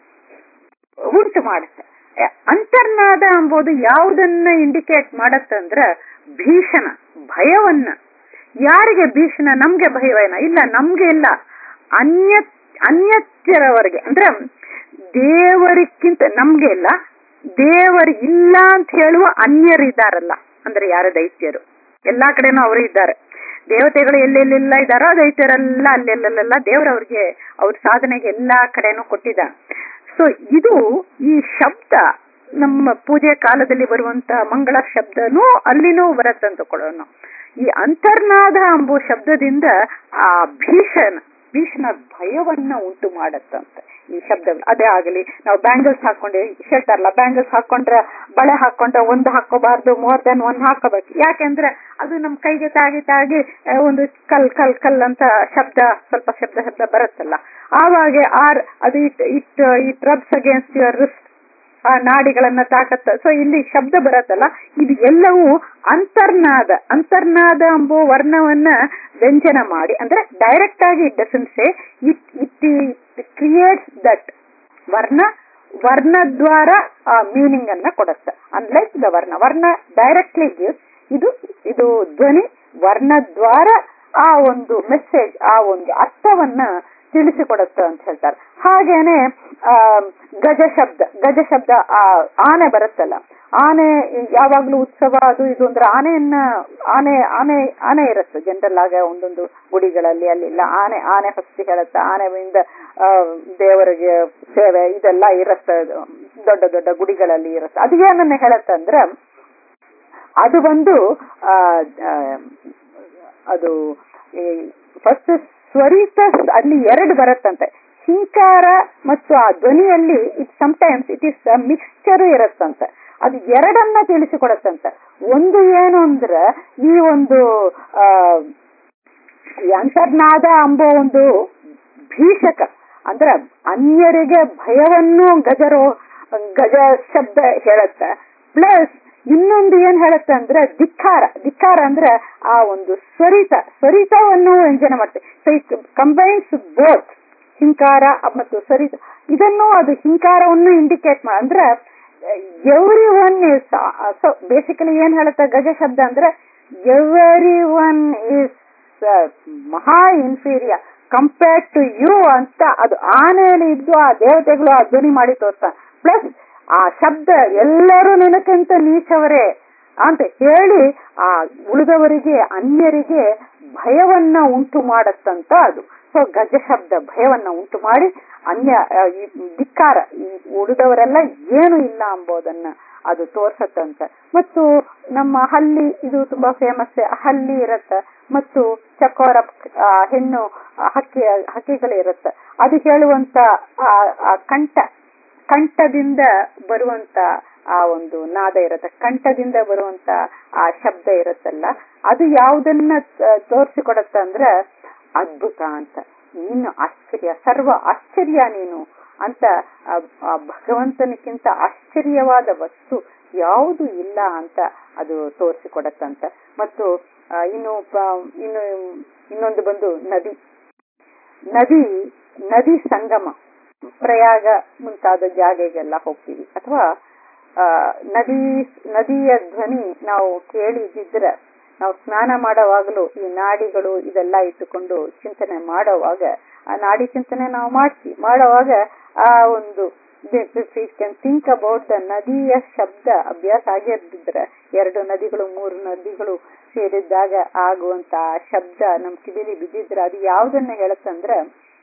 ಉಂಟು ಮಾಡುತ್ತೆ ಅ- ಅಂತರ್ನಾದ ಎಂಬುದು ಯಾವುದನ್ನ ಇಂಡಿಕೇಟ್ ಮಾಡತ್ತಂದ್ರ ಭೀಷಣ ಭಯವನ್ನ ಯಾರಿಗೆ ಭೀಷಣ ನಮ್ಗೆ ಭಯವೇನ ಇಲ್ಲ ನಮ್ಗೆ ಇಲ್ಲ ಅನ್ಯ ಅನ್ಯತ್ಯರವರೆಗೆ ಅಂದ್ರೆ ದೇವರಿಕ್ಕಿಂತ ನಮ್ಗೆ ಇಲ್ಲ ದೇವರು ಇಲ್ಲ ಅಂತ ಹೇಳುವ ಅನ್ಯರಿದ್ದಾರಲ್ಲ ಅಂದ್ರೆ ಯಾರು ದೈತ್ಯರು ಎಲ್ಲಾ ಕಡೆನೂ ಅವರು ಇದ್ದಾರೆ ದೇವತೆಗಳು ಎಲ್ಲೆಲ್ಲೆಲ್ಲ ಇದ್ದಾರೋ ದೈತ್ಯರೆಲ್ಲ ಅಲ್ಲೆಲ್ಲೆಲ್ಲ ದೇವರವ್ರಿಗೆ ಅವ್ರ ಸಾಧನೆಗೆ ಎಲ್ಲಾ ಕಡೆನೂ ಕೊಟ್ಟಿದ್ದ ಸೊ ಇದು ಈ ಶಬ್ದ ನಮ್ಮ ಪೂಜೆ ಕಾಲದಲ್ಲಿ ಬರುವಂತ ಮಂಗಳ ಶಬ್ದನೂ ಅಲ್ಲಿನೂ ಬರತ್ತಂತ ಕೊಡೋಣ ಈ ಅಂತರ್ನಾದ ಎಂಬುವ ಶಬ್ದದಿಂದ ಆ ಭೀಷಣ ಭೀಷಣ ಭಯವನ್ನ ಉಂಟು ಮಾಡತ್ತಂತೆ ಈ ಶಬ್ದಗಳು ಅದೇ ಆಗಲಿ ನಾವು ಬ್ಯಾಂಗಲ್ಸ್ ಹಾಕೊಂಡೆ ಹೇಳ್ತಾರಲ್ಲ ಬ್ಯಾಂಗಲ್ಸ್ ಹಾಕೊಂಡ್ರೆ ಬಳೆ ಹಾಕೊಂಡ್ರೆ ಒಂದು ಹಾಕೋಬಾರ್ದು ಮೋರ್ ದೆನ್ ಒಂದ್ ಹಾಕೋಬೇಕು ಯಾಕೆಂದ್ರೆ ಅದು ನಮ್ ಕೈಗೆ ತಾಗಿ ತಾಗಿ ಆ, ಒಂದು ಕಲ್ ಕಲ್ ಕಲ್ ಅಂತ ಶಬ್ದ ಸ್ವಲ್ಪ ಶಬ್ದ ಶಬ್ದ ಬರುತ್ತಲ್ಲ ಆವಾಗ ಆರ್ ಅದು it it it rubs against your wrist ಆ ನಾಡಿಗಳನ್ನ ತಾಕತ್ತ ಸೊ ಇಲ್ಲಿ ಶಬ್ದ ಬರತ್ತಲ್ಲ ಇದು ಎಲ್ಲವೂ ಅಂತರ್ನಾದ ಅಂತರ್ನಾದ ಎಂಬುವ ವರ್ಣವನ್ನ ವ್ಯಂಜನ ಮಾಡಿ ಅಂದ್ರೆ ಡೈರೆಕ್ಟ್ ಆಗಿ it doesn't say it it creates that ವರ್ಣ ವರ್ಣದ್ವಾರ ಆ ಮೀನಿಂಗ್ ಅನ್ನ ಕೊಡುತ್ತೆ ಅನ್ಲೈಕ್ ದ ವರ್ಣ ವರ್ಣ ಡೈರೆಕ್ಟ್ಲಿ ಗಿವ್ಸ್ ಇದು ಇದು ಧ್ವನಿ ವರ್ಣದ್ವಾರ ಆ ಒಂದು ಮೆಸೇಜ್ ಆ ಒಂದು ಅರ್ಥವನ್ನ ತಿಳಿಸಿಕೊಡುತ್ತೆ ಅಂತ ಹೇಳ್ತಾರೆ ಹಾಗೇನೆ ಆ ಗಜ ಶಬ್ದ ಗಜ ಶಬ್ದ ಆ ಆನೆ ಬರುತ್ತಲ್ಲ ಆನೆ ಯಾವಾಗ್ಲೂ ಉತ್ಸವ ಅದು ಇದು ಅಂದ್ರೆ ಆನೆಯನ್ನ ಆನೆ ಆನೆ ಆನೆ ಇರುತ್ತೆ ಜನರಲ್ ಆಗ ಒಂದೊಂದು ಗುಡಿಗಳಲ್ಲಿ ಅಲ್ಲೆಲ್ಲ ಆನೆ ಆನೆ ಹಸ್ತಿ ಹೇಳುತ್ತೆ ಆನೆಯಿಂದ ಆ, ದೇವರಿಗೆ ಸೇವೆ ಇದೆಲ್ಲ ಇರುತ್ತೆ ದೊಡ್ಡ ದೊಡ್ಡ ಗುಡಿಗಳಲ್ಲಿ ಇರುತ್ತೆ ಅದು ಏನನ್ನ ಹೇಳುತ್ತೆ ಅಂದ್ರೆ ಅದು ಒಂದು ಆ, ಆ, ಅದು ಫಸ್ಟ್ ಸ್ವರಿತ ಅಲ್ಲಿ ಎರಡು ಬರುತ್ತಂತೆ ಹಿಂಕಾರ ಮತ್ತು ಆ ಧ್ವನಿಯಲ್ಲಿ it sometimes it is mixture ಇರುತ್ತಂತೆ ಅದು ಎರಡನ್ನ ತಿಳಿಸಿಕೊಡತ್ತಂತೆ ಒಂದು ಏನು ಅಂದ್ರೆ ಈ ಒಂದು ಆ ಈ ಅಂತರ್ನಾದ ಎಂಬ ಒಂದು ಭೀಷಕ ಅಂದ್ರೆ ಅನ್ಯರಿಗೆ ಭಯವನ್ನು ಗಜರೋ ಗಜ ಶಬ್ದ ಹೇಳತ್ತ ಪ್ಲಸ್ ಇನ್ನೊಂದು ಏನ್ ಹೇಳುತ್ತೆ ಅಂದ್ರೆ ಧಿಕ್ಕಾರ ಧಿಕ್ಕಾರ ಅಂದ್ರೆ ಆ ಒಂದು ಸ್ವರಿತ ಸ್ವರಿತವನ್ನು ವ್ಯಂಜನ ಮಾಡುತ್ತೆ ಸೊ ಇಟ್ ಕಂಬೈನ್ಸ್ ಬೋತ್ ಹಿಂಕಾರ ಮತ್ತು ಸ್ವರಿತ ಇದನ್ನು ಅದು ಹಿಂಕಾರವನ್ನು ಇಂಡಿಕೇಟ್ ಮಾಡ ಅಂದ್ರೆ every one is so basically ಏನ್ ಹೇಳುತ್ತೆ ಗಜ ಶಬ್ದ ಅಂದ್ರೆ ಎವರಿ ಒನ್ ಇಸ್ ಮಹಾ ಇನ್ಫೀರಿಯರ್ ಕಂಪೇರ್ ಟು ಯು ಅಂತ ಅದು ಆನೆಯಲ್ಲಿ ಇದ್ದು ಆ ದೇವತೆಗಳು ಆ ಧ್ವನಿ ಮಾಡಿ ತೋರ್ತ ಪ್ಲಸ್ ಆ ಶಬ್ದ ಎಲ್ಲರೂ ನಿನಕ್ಕಿಂತ ನೀಚವರೇ ಅಂತ ಹೇಳಿ ಆ ಉಳಿದವರಿಗೆ ಅನ್ಯರಿಗೆ ಭಯವನ್ನ ಉಂಟು ಮಾಡತ್ತಂತ ಅದು ಸೊ ಗಜ ಶಬ್ದ ಭಯವನ್ನ ಉಂಟು ಮಾಡಿ ಅನ್ಯ ಆ, ಈ ಧಿಕ್ಕಾರ ಈ ಉಳಿದವರೆಲ್ಲ ಏನು ಇಲ್ಲ ಎಂಬುದನ್ನ ಅದು ತೋರ್ಸತ್ತಂತ ಮತ್ತು ನಮ್ಮ ಹಲ್ಲಿ ಇದು ತುಂಬಾ ಫೇಮಸ್ ಹಲ್ಲಿ ಇರತ್ತ ಮತ್ತು ಚಕೋರ ಆ, ಹೆಣ್ಣು ಆ, ಹಕ್ಕಿ ಹಕ್ಕಿಗಳು ಇರತ್ತ ಅದು ಹೇಳುವಂತ ಆ ಆ ಕಂಠ ಕಂಠದಿಂದ ಬರುವಂತ ಆ ಒಂದು ನಾದ ಇರತ್ತೆ ಕಂಠದಿಂದ ಬರುವಂತ ಆ ಶಬ್ದ ಇರುತ್ತಲ್ಲ ಅದು ಯಾವುದನ್ನ ತೋರಿಸಿಕೊಡತ್ತ ಅಂದ್ರೆ ಅದ್ಭುತ ಅಂತ ನೀನು ಆಶ್ಚರ್ಯ ಸರ್ವ ಆಶ್ಚರ್ಯ ನೀನು ಅಂತ ಆ- ಆ ಭಗವಂತನಕ್ಕಿಂತ ಆಶ್ಚರ್ಯವಾದ ವಸ್ತು ಯಾವುದು ಇಲ್ಲ ಅಂತ ಅದು ತೋರಿಸಿಕೊಡತ್ತಂತ ಮತ್ತು ಆ, ಇನ್ನು ಪ- ಇನ್ನು ಇನ್ನೊಂದು ಬಂದು ನದಿ ನದಿ ನದಿ ಸಂಗಮ ಪ್ರಯಾಗ ಮುಂತಾದ ಜಾಗೆಗೆಲ್ಲ ಹೋಗ್ತೀವಿ ಅಥವಾ ಆ, ನದಿ ನದಿಯ ಧ್ವನಿ ನಾವು ಕೇಳಿದಿದ್ರೆ ನಾವು ಸ್ನಾನ ಮಾಡುವಾಗಲೂ ಈ ನಾಡಿಗಳು ಇದೆಲ್ಲ ಇಟ್ಟುಕೊಂಡು ಚಿಂತನೆ ಮಾಡುವಾಗ ಆ ನಾಡಿ ಚಿಂತನೆ ನಾವು ಮಾಡ್ತೀವಿ ಮಾಡುವಾಗ ಆ ಒಂದು ಕ್ಯಾನ್ ಥಿಂಕ್ ಅಬೌಟ್ ದ ನದಿಯ ಶಬ್ದ ಅಭ್ಯಾಸ ಆಗಿರ್ದಿದ್ರೆ ಎರಡು ನದಿಗಳು ಮೂರು ನದಿಗಳು ಸೇರಿದ್ದಾಗ ಆಗುವಂತ ಆ ಶಬ್ದ ನಮ್ ಕಿವಿಲಿ ಬಿದ್ದಿದ್ರೆ ಅದು ಯಾವ್ದನ್ನ ಹೇಳುತ್ತಂದ್ರೆ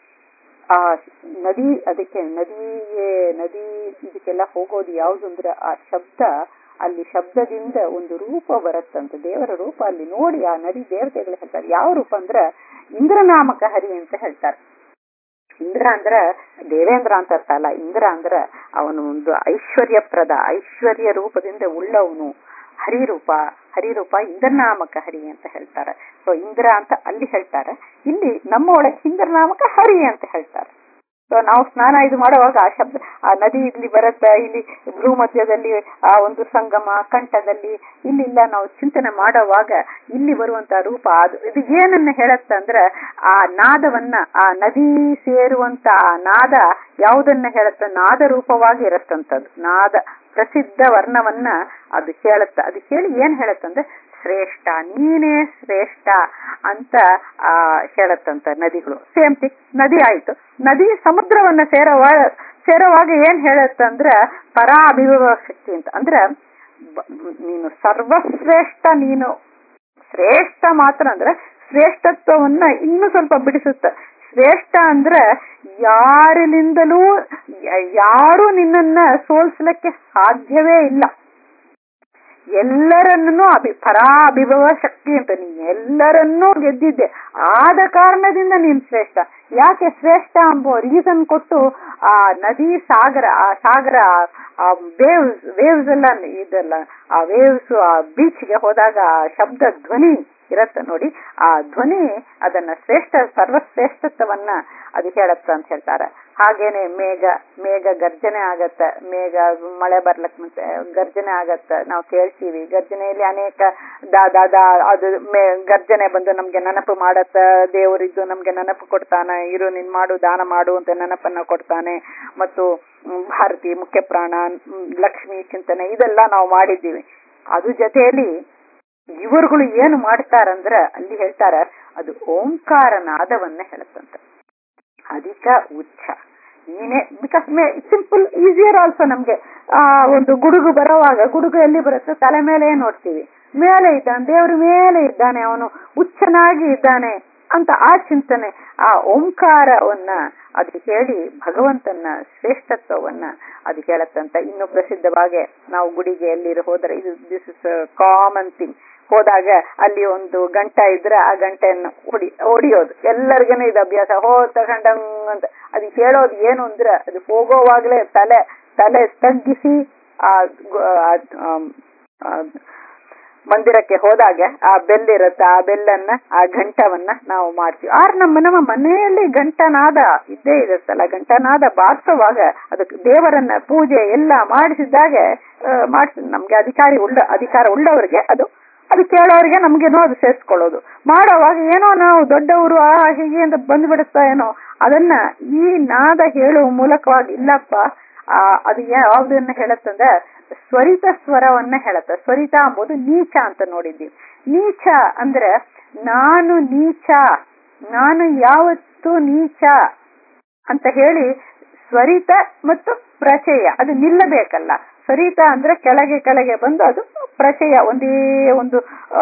ಆ ನದಿ ಅದಕ್ಕೆ ನದಿಯೇ ನದಿ ಇದಕ್ಕೆಲ್ಲ ಹೋಗೋದು ಯಾವ್ದು ಅಂದ್ರೆ ಆ ಶಬ್ದ ಅಲ್ಲಿ ಶಬ್ದದಿಂದ ಒಂದು ರೂಪ ಬರುತ್ತಂತ ದೇವರ ರೂಪ ಅಲ್ಲಿ ನೋಡಿ ಆ ನದಿ ದೇವತೆಗಳು ಹೇಳ್ತಾರೆ ಯಾವ ರೂಪ ಅಂದ್ರೆ ಇಂದ್ರನಾಮಕ ಹರಿ ಅಂತ ಹೇಳ್ತಾರೆ ಇಂದ್ರ ಅಂದ್ರ ದೇವೇಂದ್ರ ಅಂತ ಅರ್ಥ ಅಲ್ಲ ಇಂದ್ರ ಅಂದ್ರ ಅವನು ಒಂದು ಐಶ್ವರ್ಯಪ್ರದ ಐಶ್ವರ್ಯ ರೂಪದಿಂದ ಉಳ್ಳವನು ಹರಿರೂಪ ಹರಿರೂಪ ಇಂದ್ರನಾಮಕ ಹರಿ ಅಂತ ಹೇಳ್ತಾರೆ ಸೊ ಇಂದ್ರ ಅಂತ ಅಲ್ಲಿ ಹೇಳ್ತಾರೆ ಇಲ್ಲಿ ನಮ್ಮ ಒಳಗೆ ಇಂದ್ರನಾಮಕ ಹರಿ ಅಂತ ಹೇಳ್ತಾರೆ ಸೊ ನಾವು ಸ್ನಾನ ಇದು ಮಾಡುವಾಗ ಆ ಶಬ್ದ ಆ ನದಿ ಇಲ್ಲಿ ಬರುತ್ತೆ ಇಲ್ಲಿ ಭೂ ಮಧ್ಯದಲ್ಲಿ ಆ ಒಂದು ಸಂಗಮ ಕಂಠದಲ್ಲಿ ಇಲ್ಲಿಲ್ಲ ನಾವು ಚಿಂತನೆ ಮಾಡುವಾಗ ಇಲ್ಲಿ ಬರುವಂತ ರೂಪ ಅದು ಇದು ಏನನ್ನ ಹೇಳತ್ತ ಅಂದ್ರೆ ಆ ನಾದವನ್ನ ಆ ನದಿ ಸೇರುವಂತ ಆ ನಾದ ಯಾವುದನ್ನ ಹೇಳತ್ತ ನಾದ ರೂಪವಾಗಿ ಇರತ್ತಂತದ್ದು ನಾದ ಪ್ರಸಿದ್ಧ ವರ್ಣವನ್ನ ಅದು ಹೇಳತ್ತ ಅದು ಹೇಳಿ ಏನ್ ಹೇಳತ್ತಂದ್ರೆ ಶ್ರೇಷ್ಠ ನೀನೇ ಶ್ರೇಷ್ಠ ಅಂತ ಆ ಹೇಳತ್ತಂತ ನದಿಗಳು ಸೇಮ್ ಥಿಂಗ್ ನದಿ ಆಯ್ತು ನದಿ ಸಮುದ್ರವನ್ನ ಸೇರವಾಗ ಸೇರುವಾಗ ಏನ್ ಹೇಳತ್ತಂದ್ರ ಪರಾಭಿಭವ ಶಕ್ತಿ ಅಂತ ಅಂದ್ರೆ ಬ- ನೀನು ಸರ್ವಶ್ರೇಷ್ಠ ನೀನು ಶ್ರೇಷ್ಠ ಮಾತ್ರ ಅಂದ್ರೆ ಶ್ರೇಷ್ಠತ್ವವನ್ನ ಇನ್ನೂ ಸ್ವಲ್ಪ ಬಿಡಿಸುತ್ತೆ ಶ್ರೇಷ್ಠ ಅಂದ್ರೆ ಯಾರಿನಿಂದಲೂ ಯ- ಯಾರು ನಿನ್ನನ್ನ ಸೋಲ್ಸ್ಲಿಕ್ಕೆ ಸಾಧ್ಯವೇ ಇಲ್ಲ ಎಲ್ಲರನ್ನೂ ಅಭಿ ಪರಾಭಿಭವ ಶಕ್ತಿ ಅಂತ ನೀನ್ ಎಲ್ಲರನ್ನೂ ಗೆದ್ದಿದ್ದೆ ಆದ ಕಾರಣದಿಂದ ನೀನ್ ಶ್ರೇಷ್ಠ ಯಾಕೆ ಶ್ರೇಷ್ಠ ಎಂಬ ರೀಸನ್ ಕೊಟ್ಟು ಆ ನದಿ ಸಾಗರ ಆ ಸಾಗರ ಆ ವೇವ್ಸ್ ವೇವ್ಸ್ ಎಲ್ಲ ಇದೆಲ್ಲ ಆ ವೇವ್ಸ್ ಆ ಬೀಚ್ಗೆ ಹೋದಾಗ ಆ ಶಬ್ದ ಧ್ವನಿ ಇರತ್ತ ನೋಡಿ ಆ ಧ್ವನಿ ಅದನ್ನ ಶ್ರೇಷ್ಠ ಸರ್ವಶ್ರೇಷ್ಠತ್ವವನ್ನ ಅದು ಹೇಳತ್ತ ಅಂತ ಹೇಳ್ತಾರೆ ಹಾಗೇನೆ ಮೇಘ ಮೇಘ ಗರ್ಜನೆ ಆಗತ್ತ ಮೇಘ ಮಳೆ ಬರ್ಲಕ್ ಮುಂಚೆ ಗರ್ಜನೆ ಆಗತ್ತ ನಾವು ಕೇಳ್ತೀವಿ ಗರ್ಜನೆಯಲ್ಲಿ ಅನೇಕ ದಾ ದಾ ದಾ ಅದು ಮೇ ಗರ್ಜನೆ ಬಂದು ನಮ್ಗೆ ನೆನಪು ಮಾಡತ್ತ ದೇವರಿದ್ದು ನಮ್ಗೆ ನೆನಪು ಕೊಡ್ತಾನ ಇರು ನೀನ್ ಮಾಡು ದಾನ ಮಾಡು ಅಂತ ನೆನಪನ್ನ ಕೊಡ್ತಾನೆ ಮತ್ತು ಮ್, ಭಾರತಿ ಮುಖ್ಯ ಪ್ರಾಣ ಮ್, ಲಕ್ಷ್ಮಿ ಚಿಂತನೆ ಇದೆಲ್ಲ ನಾವು ಮಾಡಿದ್ದೀವಿ ಅದು ಜೊತೆಯಲ್ಲಿ ಇವರುಗಳು ಏನು ಮಾಡ್ತಾರಂದ್ರ ಅಲ್ಲಿ ಹೇಳ್ತಾರ ಅದು ಓಂಕಾರ ನಾದವನ್ನ ಹೇಳುತ್ತಂತ ಅಧಿಕ ಉಚ್ಚ ನೀನೇ because may simple easier also ನಮ್ಗೆ ಆ ಒಂದು ಗುಡುಗು ಬರುವಾಗ ಗುಡುಗು ಎಲ್ಲಿ ಬರುತ್ತೆ ತಲೆ ಮೇಲೆ ನೋಡ್ತೀವಿ ಮೇಲೆ ಇದ್ದಾನೆ ದೇವ್ರ ಮೇಲೆ ಇದ್ದಾನೆ ಅವನು ಉಚ್ಚನಾಗಿ ಇದ್ದಾನೆ ಅಂತ ಆ ಚಿಂತನೆ ಆ ಓಂಕಾರವನ್ನ ಅದು ಹೇಳಿ ಭಗವಂತನ ಶ್ರೇಷ್ಠತ್ವವನ್ನ ಅದು ಹೇಳತ್ತಂತ ಇನ್ನು ಪ್ರಸಿದ್ಧವಾಗಿ ನಾವು ಗುಡಿಗೆ ಎಲ್ಲಿ ಹೋದ್ರೆ ಇದು ದಿಸ್ ಇಸ್ ಕಾಮನ್ ಥಿಂಗ್ ಹೋದಾಗ ಅಲ್ಲಿ ಒಂದು ಗಂಟ ಇದ್ರೆ ಆ ಗಂಟೆಯನ್ನು ಹೊಡಿ ಹೊಡಿಯೋದು ಎಲ್ಲರಿಗೇನು ಇದು ಅಭ್ಯಾಸ ಹೋ ತಗೊಂಡಂಗ್ ಅಂತ ಅದು ಹೇಳೋದು ಏನು ಅಂದ್ರೆ ಅದು ಹೋಗೋವಾಗ್ಲೇ ತಲೆ ತಲೆ ತಗ್ಗಿಸಿ ಆ ಗು- ಆ- ಆಮ್, ಆ ಮಂದಿರಕ್ಕೆ ಹೋದಾಗ ಆ ಬೆಲ್ ಇರುತ್ತೆ ಆ ಬೆಲ್ಲನ್ನ ಆ ಘಂಟವನ್ನ ನಾವು ಮಾಡ್ತೀವಿ ಆರ್ ನಮ್ಮ ನಮ್ಮ ಮನೆಯಲ್ಲಿ ಘಂಟನಾದ ಇದ್ದೇ ಇರುತ್ತಲ್ಲ ಘಂಟನಾದ ಬಾರಿಸುವಾಗ ಅದಕ್ಕೆ ದೇವರನ್ನ ಪೂಜೆ ಎಲ್ಲ ಮಾಡಿಸಿದಾಗ ಮಾಡಿಸಿ ನಮ್ಗೆ ಅಧಿಕಾರಿ ಉಳ್ಳ ಅಧಿಕಾರ ಉಳ್ಳವರಿಗೆ ಅದು ಅದು ಕೇಳೋರಿಗೆ ನಮ್ಗೇನೋ ಅದು ಸೇರಿಸ್ಕೊಳ್ಳೋದು ಮಾಡೋವಾಗ ಏನೋ ನಾವು ದೊಡ್ಡವರು ಆ ಹೀಗೆ ಅಂತ ಬಂದ್ಬಿಡುತ್ತಾ ಏನೋ ಅದನ್ನ ಈ ನಾದ ಹೇಳುವ ಮೂಲಕವಾಗಿ ಇಲ್ಲಪ್ಪ ಆ ಅದು ಯಾವ್ದನ್ನ ಹೇಳತ್ತಂದ್ರೆ ಸ್ವರಿತ ಸ್ವರವನ್ನ ಹೇಳತ್ತ ಸ್ವರಿತ ಅಂಬುದು ನೀಚ ಅಂತ ನೋಡಿದ್ದೀವಿ ನೀಚ ಅಂದ್ರೆ ನಾನು ನೀಚ ನಾನು ಯಾವತ್ತು ನೀಚ ಅಂತ ಹೇಳಿ ಸ್ವರಿತ ಮತ್ತು ಪ್ರಚಯ ಅದು ನಿಲ್ಲಬೇಕಲ್ಲ ಸ್ವರಿತ ಅಂದ್ರೆ ಕೆಳಗೆ ಕೆಳಗೆ ಬಂದು ಅದು ಪ್ರಚಯ ಒಂದೇ ಒಂದು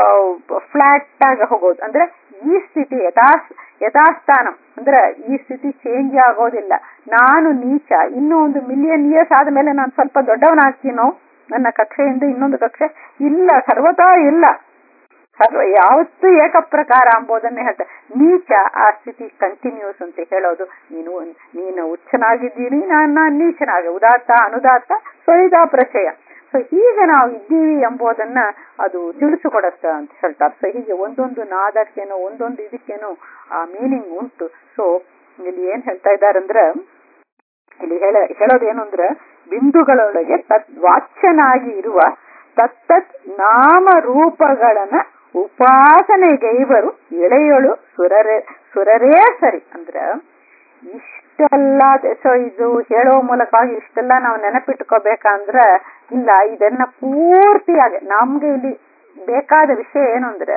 ಫ್ಲಾಟ್ ಆಗಿ ಹೋಗೋದು ಅಂದ್ರೆ ಈ ಸ್ಥಿತಿ ಯಥಾ ಯಥಾಸ್ಥಾನ ಅಂದ್ರೆ ಈ ಸ್ಥಿತಿ ಚೇಂಜ್ ಆಗೋದಿಲ್ಲ ನಾನು ನೀಚ ಇನ್ನೂ ಒಂದು ಮಿಲಿಯನ್ ಇಯರ್ಸ್ ಆದ್ಮೇಲೆ ನಾನು ಸ್ವಲ್ಪ ದೊಡ್ಡವನಾಗ್ತೀನೋ ನನ್ನ ಕಕ್ಷೆಯಿಂದ ಇನ್ನೊಂದು ಕಕ್ಷೆ ಇಲ್ಲ ಸರ್ವತಾ ಇಲ್ಲ ಸರ್ವ ಯಾವತ್ತೂ ಏಕಪ್ರಕಾರ ಅಂಬೋದನ್ನೇ ಹೇಳ್ತಾರೆ ನೀಚ ಆ ಸ್ಥಿತಿ ಕಂಟಿನ್ಯೂಸ್ ಅಂತ ಹೇಳೋದು ನೀನು ನೀನು ಉಚ್ಚನಾಗಿದ್ದೀನಿ ನಾನು ನಾನು ನೀಚನಾಗ ಉದಾತ್ತ ಅನುದಾತ್ತ ಸ್ವರಿತ ಪ್ರಚಯ ಸೊ ಹೀಗೆ ನಾವು ಇದ್ದೀವಿ ಎಂಬುದನ್ನ ಅದು ತಿಳಿಸಿಕೊಡತ್ತ ಅಂತ ಹೇಳ್ತಾರೆ ಸೊ ಹೀಗೆ ಒಂದೊಂದು ನಾದಕ್ಕೇನೋ ಒಂದೊಂದು ಇದಕ್ಕೇನೋ ಆ ಮೀನಿಂಗ್ ಉಂಟು ಸೊ ಇಲ್ಲಿ ಏನ್ ಹೇಳ್ತಾ ಇದ್ದಾರಂದ್ರೆ ಇಲ್ಲಿ ಹೇಳ ಹೇಳೋದೇನು ಅಂದ್ರೆ ಬಿಂದುಗಳೊಳಗೆ ತದ್ವಾಚ್ಯನಾಗಿ ಇರುವ ತತ್ತತ್ ನಾಮ ರೂಪಗಳನ್ನ ಉಪಾಸನೆಗೈವರು ಎಳೆಯಳು ಸುರರೇ ಸುರರೇ ಸರಿ ಅಂದ್ರ ಇಷ್ಟೆಲ್ಲ ಸೊ ಇದು ಹೇಳೋ ಮೂಲಕವಾಗಿ ಇಷ್ಟೆಲ್ಲ ನಾವು ನೆನಪಿಟ್ಕೋಬೇಕಂದ್ರ ಇಲ್ಲ ಇದನ್ನ ಪೂರ್ತಿಯಾಗಿ ನಮ್ಗೆ ಇಲ್ಲಿ ಬೇಕಾದ ವಿಷಯ ಏನು ಅಂದ್ರೆ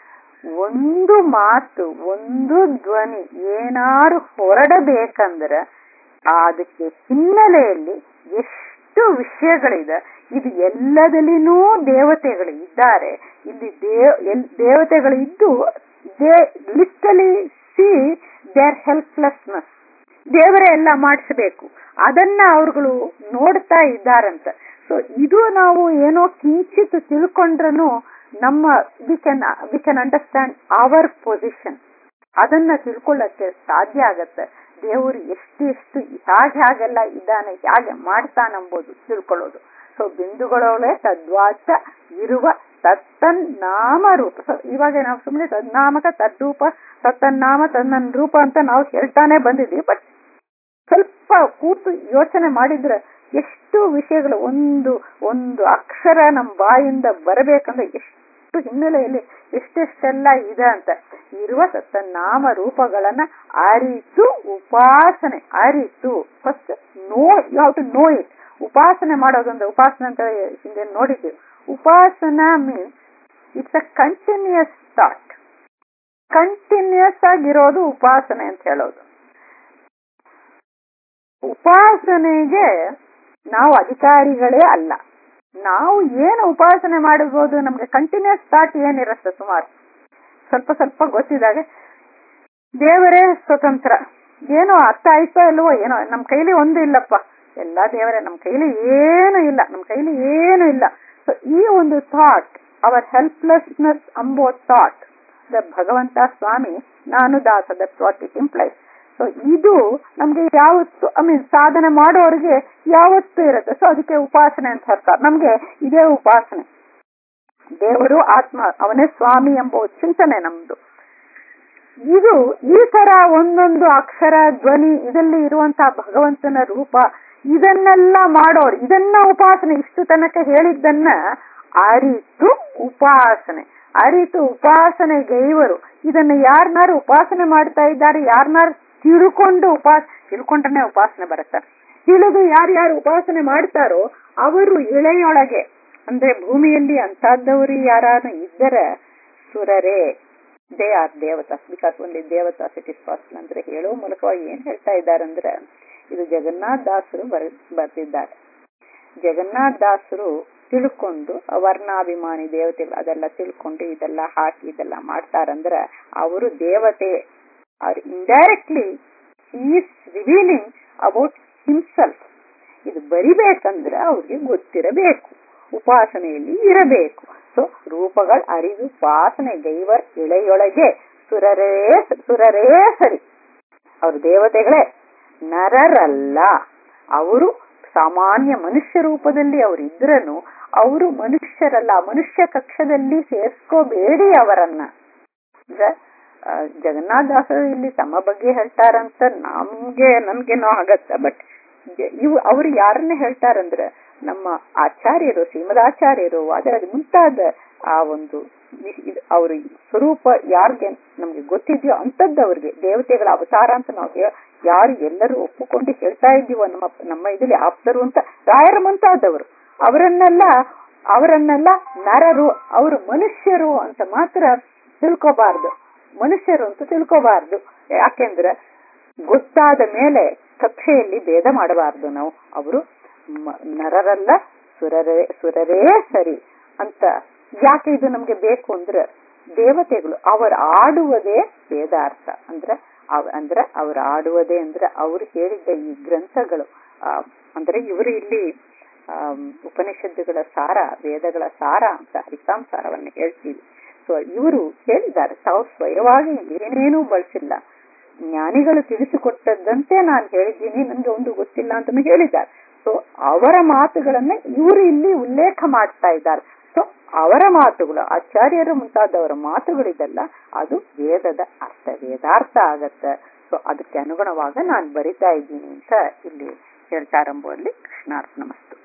ಒಂದು ಮಾತು ಒಂದು ಧ್ವನಿ ಏನಾರು ಹೊರಡಬೇಕಂದ್ರೆ ಅದಕ್ಕೆ ಹಿನ್ನೆಲೆಯಲ್ಲಿ ಎಷ್ಟು ವಿಷಯಗಳಿದೆ ಇದು ಎಲ್ಲದಲ್ಲಿನೂ ದೇವತೆಗಳು ಇದ್ದಾರೆ ಇಲ್ಲಿ ದೇವ್ ದೇವತೆಗಳು ಇದ್ದು they lastly see their helplessness ದೇವರೇ ಎಲ್ಲ ಮಾಡಿಸಬೇಕು ಅದನ್ನ ಅವ್ರುಗಳು ನೋಡ್ತಾ ಇದ್ದಾರಂತ ಸೊ ಇದು ನಾವು ಏನೋ ಕಿಂಚಿತ್ ತಿಳ್ಕೊಂಡ್ರೂ ನಮ್ಮ we can we can understand our position ಅದನ್ನ ತಿಳ್ಕೊಳ್ಳಕ್ಕೆ ಸಾಧ್ಯ ಆಗತ್ತೆ ದೇವರು ಎಷ್ಟು ಎಷ್ಟು ಹೇಗೆ ಹಾಗೆಲ್ಲ ಇದ್ದಾನೆ ಹೇಗೆ ಮಾಡ್ತಾನಂಬೋದು ತಿಳ್ಕೊಳ್ಳೋದು ಸೊ ಬಿಂದುಗಳೊಳೆ ತದ್ವಾಚ ಇರುವ ತತ್ತನ್ನಾಮ ರೂಪ ಇವಾಗ ನಾವು ಸುಮ್ಮನೆ ತನ್ನಾಮಕ ತದ್ರೂಪ ತತ್ತನ್ನಾಮ ತನ್ನನ್ ರೂಪ ಅಂತ ನಾವು ಹೇಳ್ತಾನೆ ಬಂದಿದ್ದೀವಿ ಬಟ್ ಸ್ವಲ್ಪ ಕೂತು ಯೋಚನೆ ಮಾಡಿದ್ರೆ ಎಷ್ಟು ವಿಷಯಗಳು ಒಂದು ಒಂದು ಅಕ್ಷರ ನಮ್ಮ ಬಾಯಿಂದ ಬರಬೇಕಂದ್ರೆ ಎಷ್ಟು ಹಿನ್ನೆಲೆಯಲ್ಲಿ ಎಷ್ಟೆಷ್ಟೆಲ್ಲ ಇದೆ ಅಂತ ಇರುವ ಸತ್ತನಾಮ ರೂಪಗಳನ್ನ ಅರಿತು ಉಪಾಸನೆ ಅರಿತು first know you have to know it ಉಪಾಸನೆ ಮಾಡೋದಂದ್ರೆ ಉಪಾಸನೆ ಅಂತ ಹಿಂದೆ ನೋಡಿದ್ದೀವಿ ಉಪಾಸನ means it's a continuous thought continuous ಆಗಿರೋದು ಉಪಾಸನೆ ಅಂತ ಹೇಳೋದು ಉಪಾಸನೆಗೆ ನಾವು ಅಧಿಕಾರಿಗಳೇ ಅಲ್ಲ ನಾವು ಏನು ಉಪಾಸನೆ ಮಾಡಬಹುದು ನಮ್ಗೆ ಕಂಟಿನ್ಯೂಸ್ ಥಾಟ್ ಏನಿರುತ್ತೆ ಸುಮಾರು ಸ್ವಲ್ಪ ಸ್ವಲ್ಪ ಗೊತ್ತಿದಾಗ ದೇವರೇ ಸ್ವತಂತ್ರ ಏನೋ ಅರ್ಥ ಆಯ್ತೋ ಇಲ್ವೋ ಏನೋ ನಮ್ ಕೈಲಿ ಒಂದು ಇಲ್ಲಪ್ಪ ಎಲ್ಲ ದೇವರೇ ನಮ್ ಕೈಲಿ ಏನು ಇಲ್ಲ ನಮ್ ಕೈಲಿ ಏನು ಇಲ್ಲ ಸೊ ಈ ಒಂದು ಥಾಟ್ ಅವರ್ ಹೆಲ್ಪ್ಲೆಸ್ನೆಸ್ ಅಂಬೋ ಥಾಟ್ ದ ಭಗವಂತ ಸ್ವಾಮಿ ನಾನು ದಾಸ that what it implies so ಇದು ನಮ್ಗೆ ಯಾವತ್ತು ಐ ಮೀನ್ ಸಾಧನೆ ಮಾಡೋರಿಗೆ ಯಾವತ್ತು ಇರುತ್ತೆ ಸೊ ಅದಕ್ಕೆ ಉಪಾಸನೆ ಅಂತ ಹೇಳ್ತಾರೆ ನಮ್ಗೆ ಇದೇ ಉಪಾಸನೆ ದೇವರು ಆತ್ಮ ಅವನೇ ಸ್ವಾಮಿ ಎಂಬ ಚಿಂತನೆ ನಮ್ದು ಇದು ಈ ತರ ಒಂದೊಂದು ಅಕ್ಷರ ಧ್ವನಿ ಇದರಲ್ಲಿ ಇರುವಂತಹ ಭಗವಂತನ ರೂಪ ಇದನ್ನೆಲ್ಲ ಮಾಡೋರು ಇದನ್ನ ಉಪಾಸನೆ ಇಷ್ಟು ತನಕ ಹೇಳಿದ್ದನ್ನ ಅರಿತು ಉಪಾಸನೆ ಅರಿತು ಉಪಾಸನೆಗೈವರು ಇದನ್ನ ಯಾರನ್ನಾರು ಉಪಾಸನೆ ಮಾಡ್ತಾ ಇದ್ದಾರೆ ಯಾರನ್ನಾರು ತಿಳ್ಕೊಂಡು ಉಪಾಸ ತಿಳ್ಕೊಂಡ್ರೆ ಉಪಾಸನೆ ಬರುತ್ತೆ ತಿಳಿದು ಯಾರ್ಯಾರು ಉಪಾಸನೆ ಮಾಡ್ತಾರೋ ಅವರು ಇಳೆಯೊಳಗೆ ಅಂದ್ರೆ ಭೂಮಿಯಲ್ಲಿ ಅಂತಹದ್ದವರು ಯಾರು ಇದ್ದರೆ ಸುರರೇ ದೇ ಆರ್ ದೇವತಾಸ್ ಬಿಕಾಸ್ ಓನ್ಲಿ ದೇವತಾಸ್ ಇಟ್ ಇಸ್ ಪಾಸಿಬಲ್ ಅಂದ್ರೆ ಹೇಳೋ ಮೂಲಕವಾಗಿ ಏನ್ ಹೇಳ್ತಾ ಇದ್ದಾರೆ ಅಂದ್ರೆ ಇದು ಜಗನ್ನಾಥ್ ದಾಸರು ಬರ ಬರ್ತಿದ್ದಾರೆ ಜಗನ್ನಾಥ್ ದಾಸರು ತಿಳ್ಕೊಂಡು ವರ್ಣಾಭಿಮಾನಿ ದೇವತೆಗಳು ಅದೆಲ್ಲ ತಿಳ್ಕೊಂಡು ಇದೆಲ್ಲ ಹಾಕಿ ಇದೆಲ್ಲ ಮಾಡ್ತಾರಂದ್ರ ಅವರು ದೇವತೆ ಅವ್ರು indirectly is revealing about himself ಇದು ಬರಿಬೇಕಂದ್ರೆ ಅವ್ರಿಗೆ ಗೊತ್ತಿರಬೇಕು ಉಪಾಸನೆಯಲ್ಲಿ ಇರಬೇಕು ಸೊ ರೂಪಗಳು ಅರಿದು ಉಪಾಸನೆ ಗೈವರ್ ಇಳೆಯೊಳಗೆ ಸುರರೇ ಸುರರೇ ಸರಿ ಅವರು ದೇವತೆಗಳೇ ನರರಲ್ಲ ಅವರು ಸಾಮಾನ್ಯ ಮನುಷ್ಯ ರೂಪದಲ್ಲಿ ಅವರು ಇದ್ರನು ಅವರು ಮನುಷ್ಯರಲ್ಲ ಮನುಷ್ಯ ಕಕ್ಷದಲ್ಲಿ ಸೇರ್ಸ್ಕೋಬೇಡಿ ಅವರನ್ನ ಅಂದ್ರೆ ಆ, ಜಗನ್ನಾಥದಾಸರು ಇಲ್ಲಿ ತಮ್ಮ ಬಗ್ಗೆ ಹೇಳ್ತಾರಂತ ನಮ್ಗೆ ನಮ್ಗೇನೋ ಆಗತ್ತ ಬಟ್ ಇವು ಅವ್ರು ಯಾರನ್ನ ಹೇಳ್ತಾರಂದ್ರೆ ನಮ್ಮ ಆಚಾರ್ಯರು ಶ್ರೀಮದಾಚಾರ್ಯರು ವಾದರಾಜ ಮುಂತಾದ ಆ ಒಂದು ವಿ- ಇದು ಅವ್ರ ಸ್ವರೂಪ ಯಾರಿಗೆ ನಮ್ಗೆ ಗೊತ್ತಿದ್ಯೋ ಅಂತದ್ದು ಅವ್ರಿಗೆ ದೇವತೆಗಳ ಅವತಾರ ಅಂತ ನಾವು ಹೇ- ಯಾರು ಎಲ್ಲರೂ ಒಪ್ಪಿಕೊಂಡು ಹೇಳ್ತಾ ಇದ್ದೀವೋ ನಮ್ಮ ನಮ್ಮ ಇದಲ್ಲಿ ಆಪ್ತರು ಅಂತ ರಾಯರ ಮುಂತಾದವರು ಅವರನ್ನೆಲ್ಲ ಅವರನ್ನೆಲ್ಲ ನರರು ಅವರು ಮನುಷ್ಯರು ಅಂತ ಮಾತ್ರ ತಿಳ್ಕೋಬಾರ್ದು ಮನುಷ್ಯರು ಅಂತ ತಿಳ್ಕೋಬಾರ್ದು ಯಾಕೆಂದ್ರೆ ಗೊತ್ತಾದ ಮೇಲೆ ಕಕ್ಷೆಯಲ್ಲಿ ಭೇದ ಮಾಡಬಾರ್ದು ನಾವು ಅವರು ಮ- ನರರಲ್ಲ ಸುರರೇ ಸುರರೇ ಸರಿ ಅಂತ ಯಾಕೆ ಇದು ನಮ್ಗೆ ಬೇಕು ಅಂದ್ರೆ ದೇವತೆಗಳು ಅವರು ಆಡುವುದೇ ವೇದಾರ್ಥ ಅಂದ್ರೆ ಅವ್- ಅಂದ್ರೆ ಅವ್ರು ಆಡುವುದೇ ಅಂದ್ರೆ ಅವ್ರು ಹೇಳಿದ್ದ ಈ ಗ್ರಂಥಗಳು ಆ, ಅಂದ್ರೆ ಇವರು ಇಲ್ಲಿ ಆಮ್, ಉಪನಿಷತ್ತುಗಳ ಸಾರ ವೇದಗಳ ಸಾರ ಅಂತ ಹರಿಕಾಂಸಾರವನ್ನು ಹೇಳ್ತೀವಿ ಸೊ ಇವರು ಹೇಳಿದ್ದಾರೆ ತಾವು ಸ್ವಯವಾಗಿ ಏನೇನೂ ಬಳಸಿಲ್ಲ ಜ್ಞಾನಿಗಳು ತಿಳಿಸಿಕೊಟ್ಟದ್ದಂತೆ ನಾನು ಹೇಳಿದ್ದೀನಿ ನನ್ಗೆ ಒಂದು ಗೊತ್ತಿಲ್ಲ ಅಂತ ಹೇಳಿದ್ದಾರೆ ಸೊ ಅವರ ಮಾತುಗಳನ್ನ ಇವರು ಇಲ್ಲಿ ಉಲ್ಲೇಖ ಮಾಡ್ತಾ ಇದ್ದಾರೆ ಸೊ ಅವರ ಮಾತುಗಳು ಆಚಾರ್ಯರು ಮುಂತಾದವರ ಮಾತುಗಳಿದೆಲ್ಲ ಅದು ವೇದದ ಅರ್ಥ ವೇದಾರ್ಥ ಆಗತ್ತೆ ಸೊ ಅದಕ್ಕೆ ಅನುಗುಣವಾಗ ನಾನು ಬರಿತಾ ಇದ್ದೀನಿ ಅಂತ ಇಲ್ಲಿ ಹೇಳ್ತಾರಂಬುವಲ್ಲಿ ಕೃಷ್ಣಾರ್ಥ ನಮಸ್ತು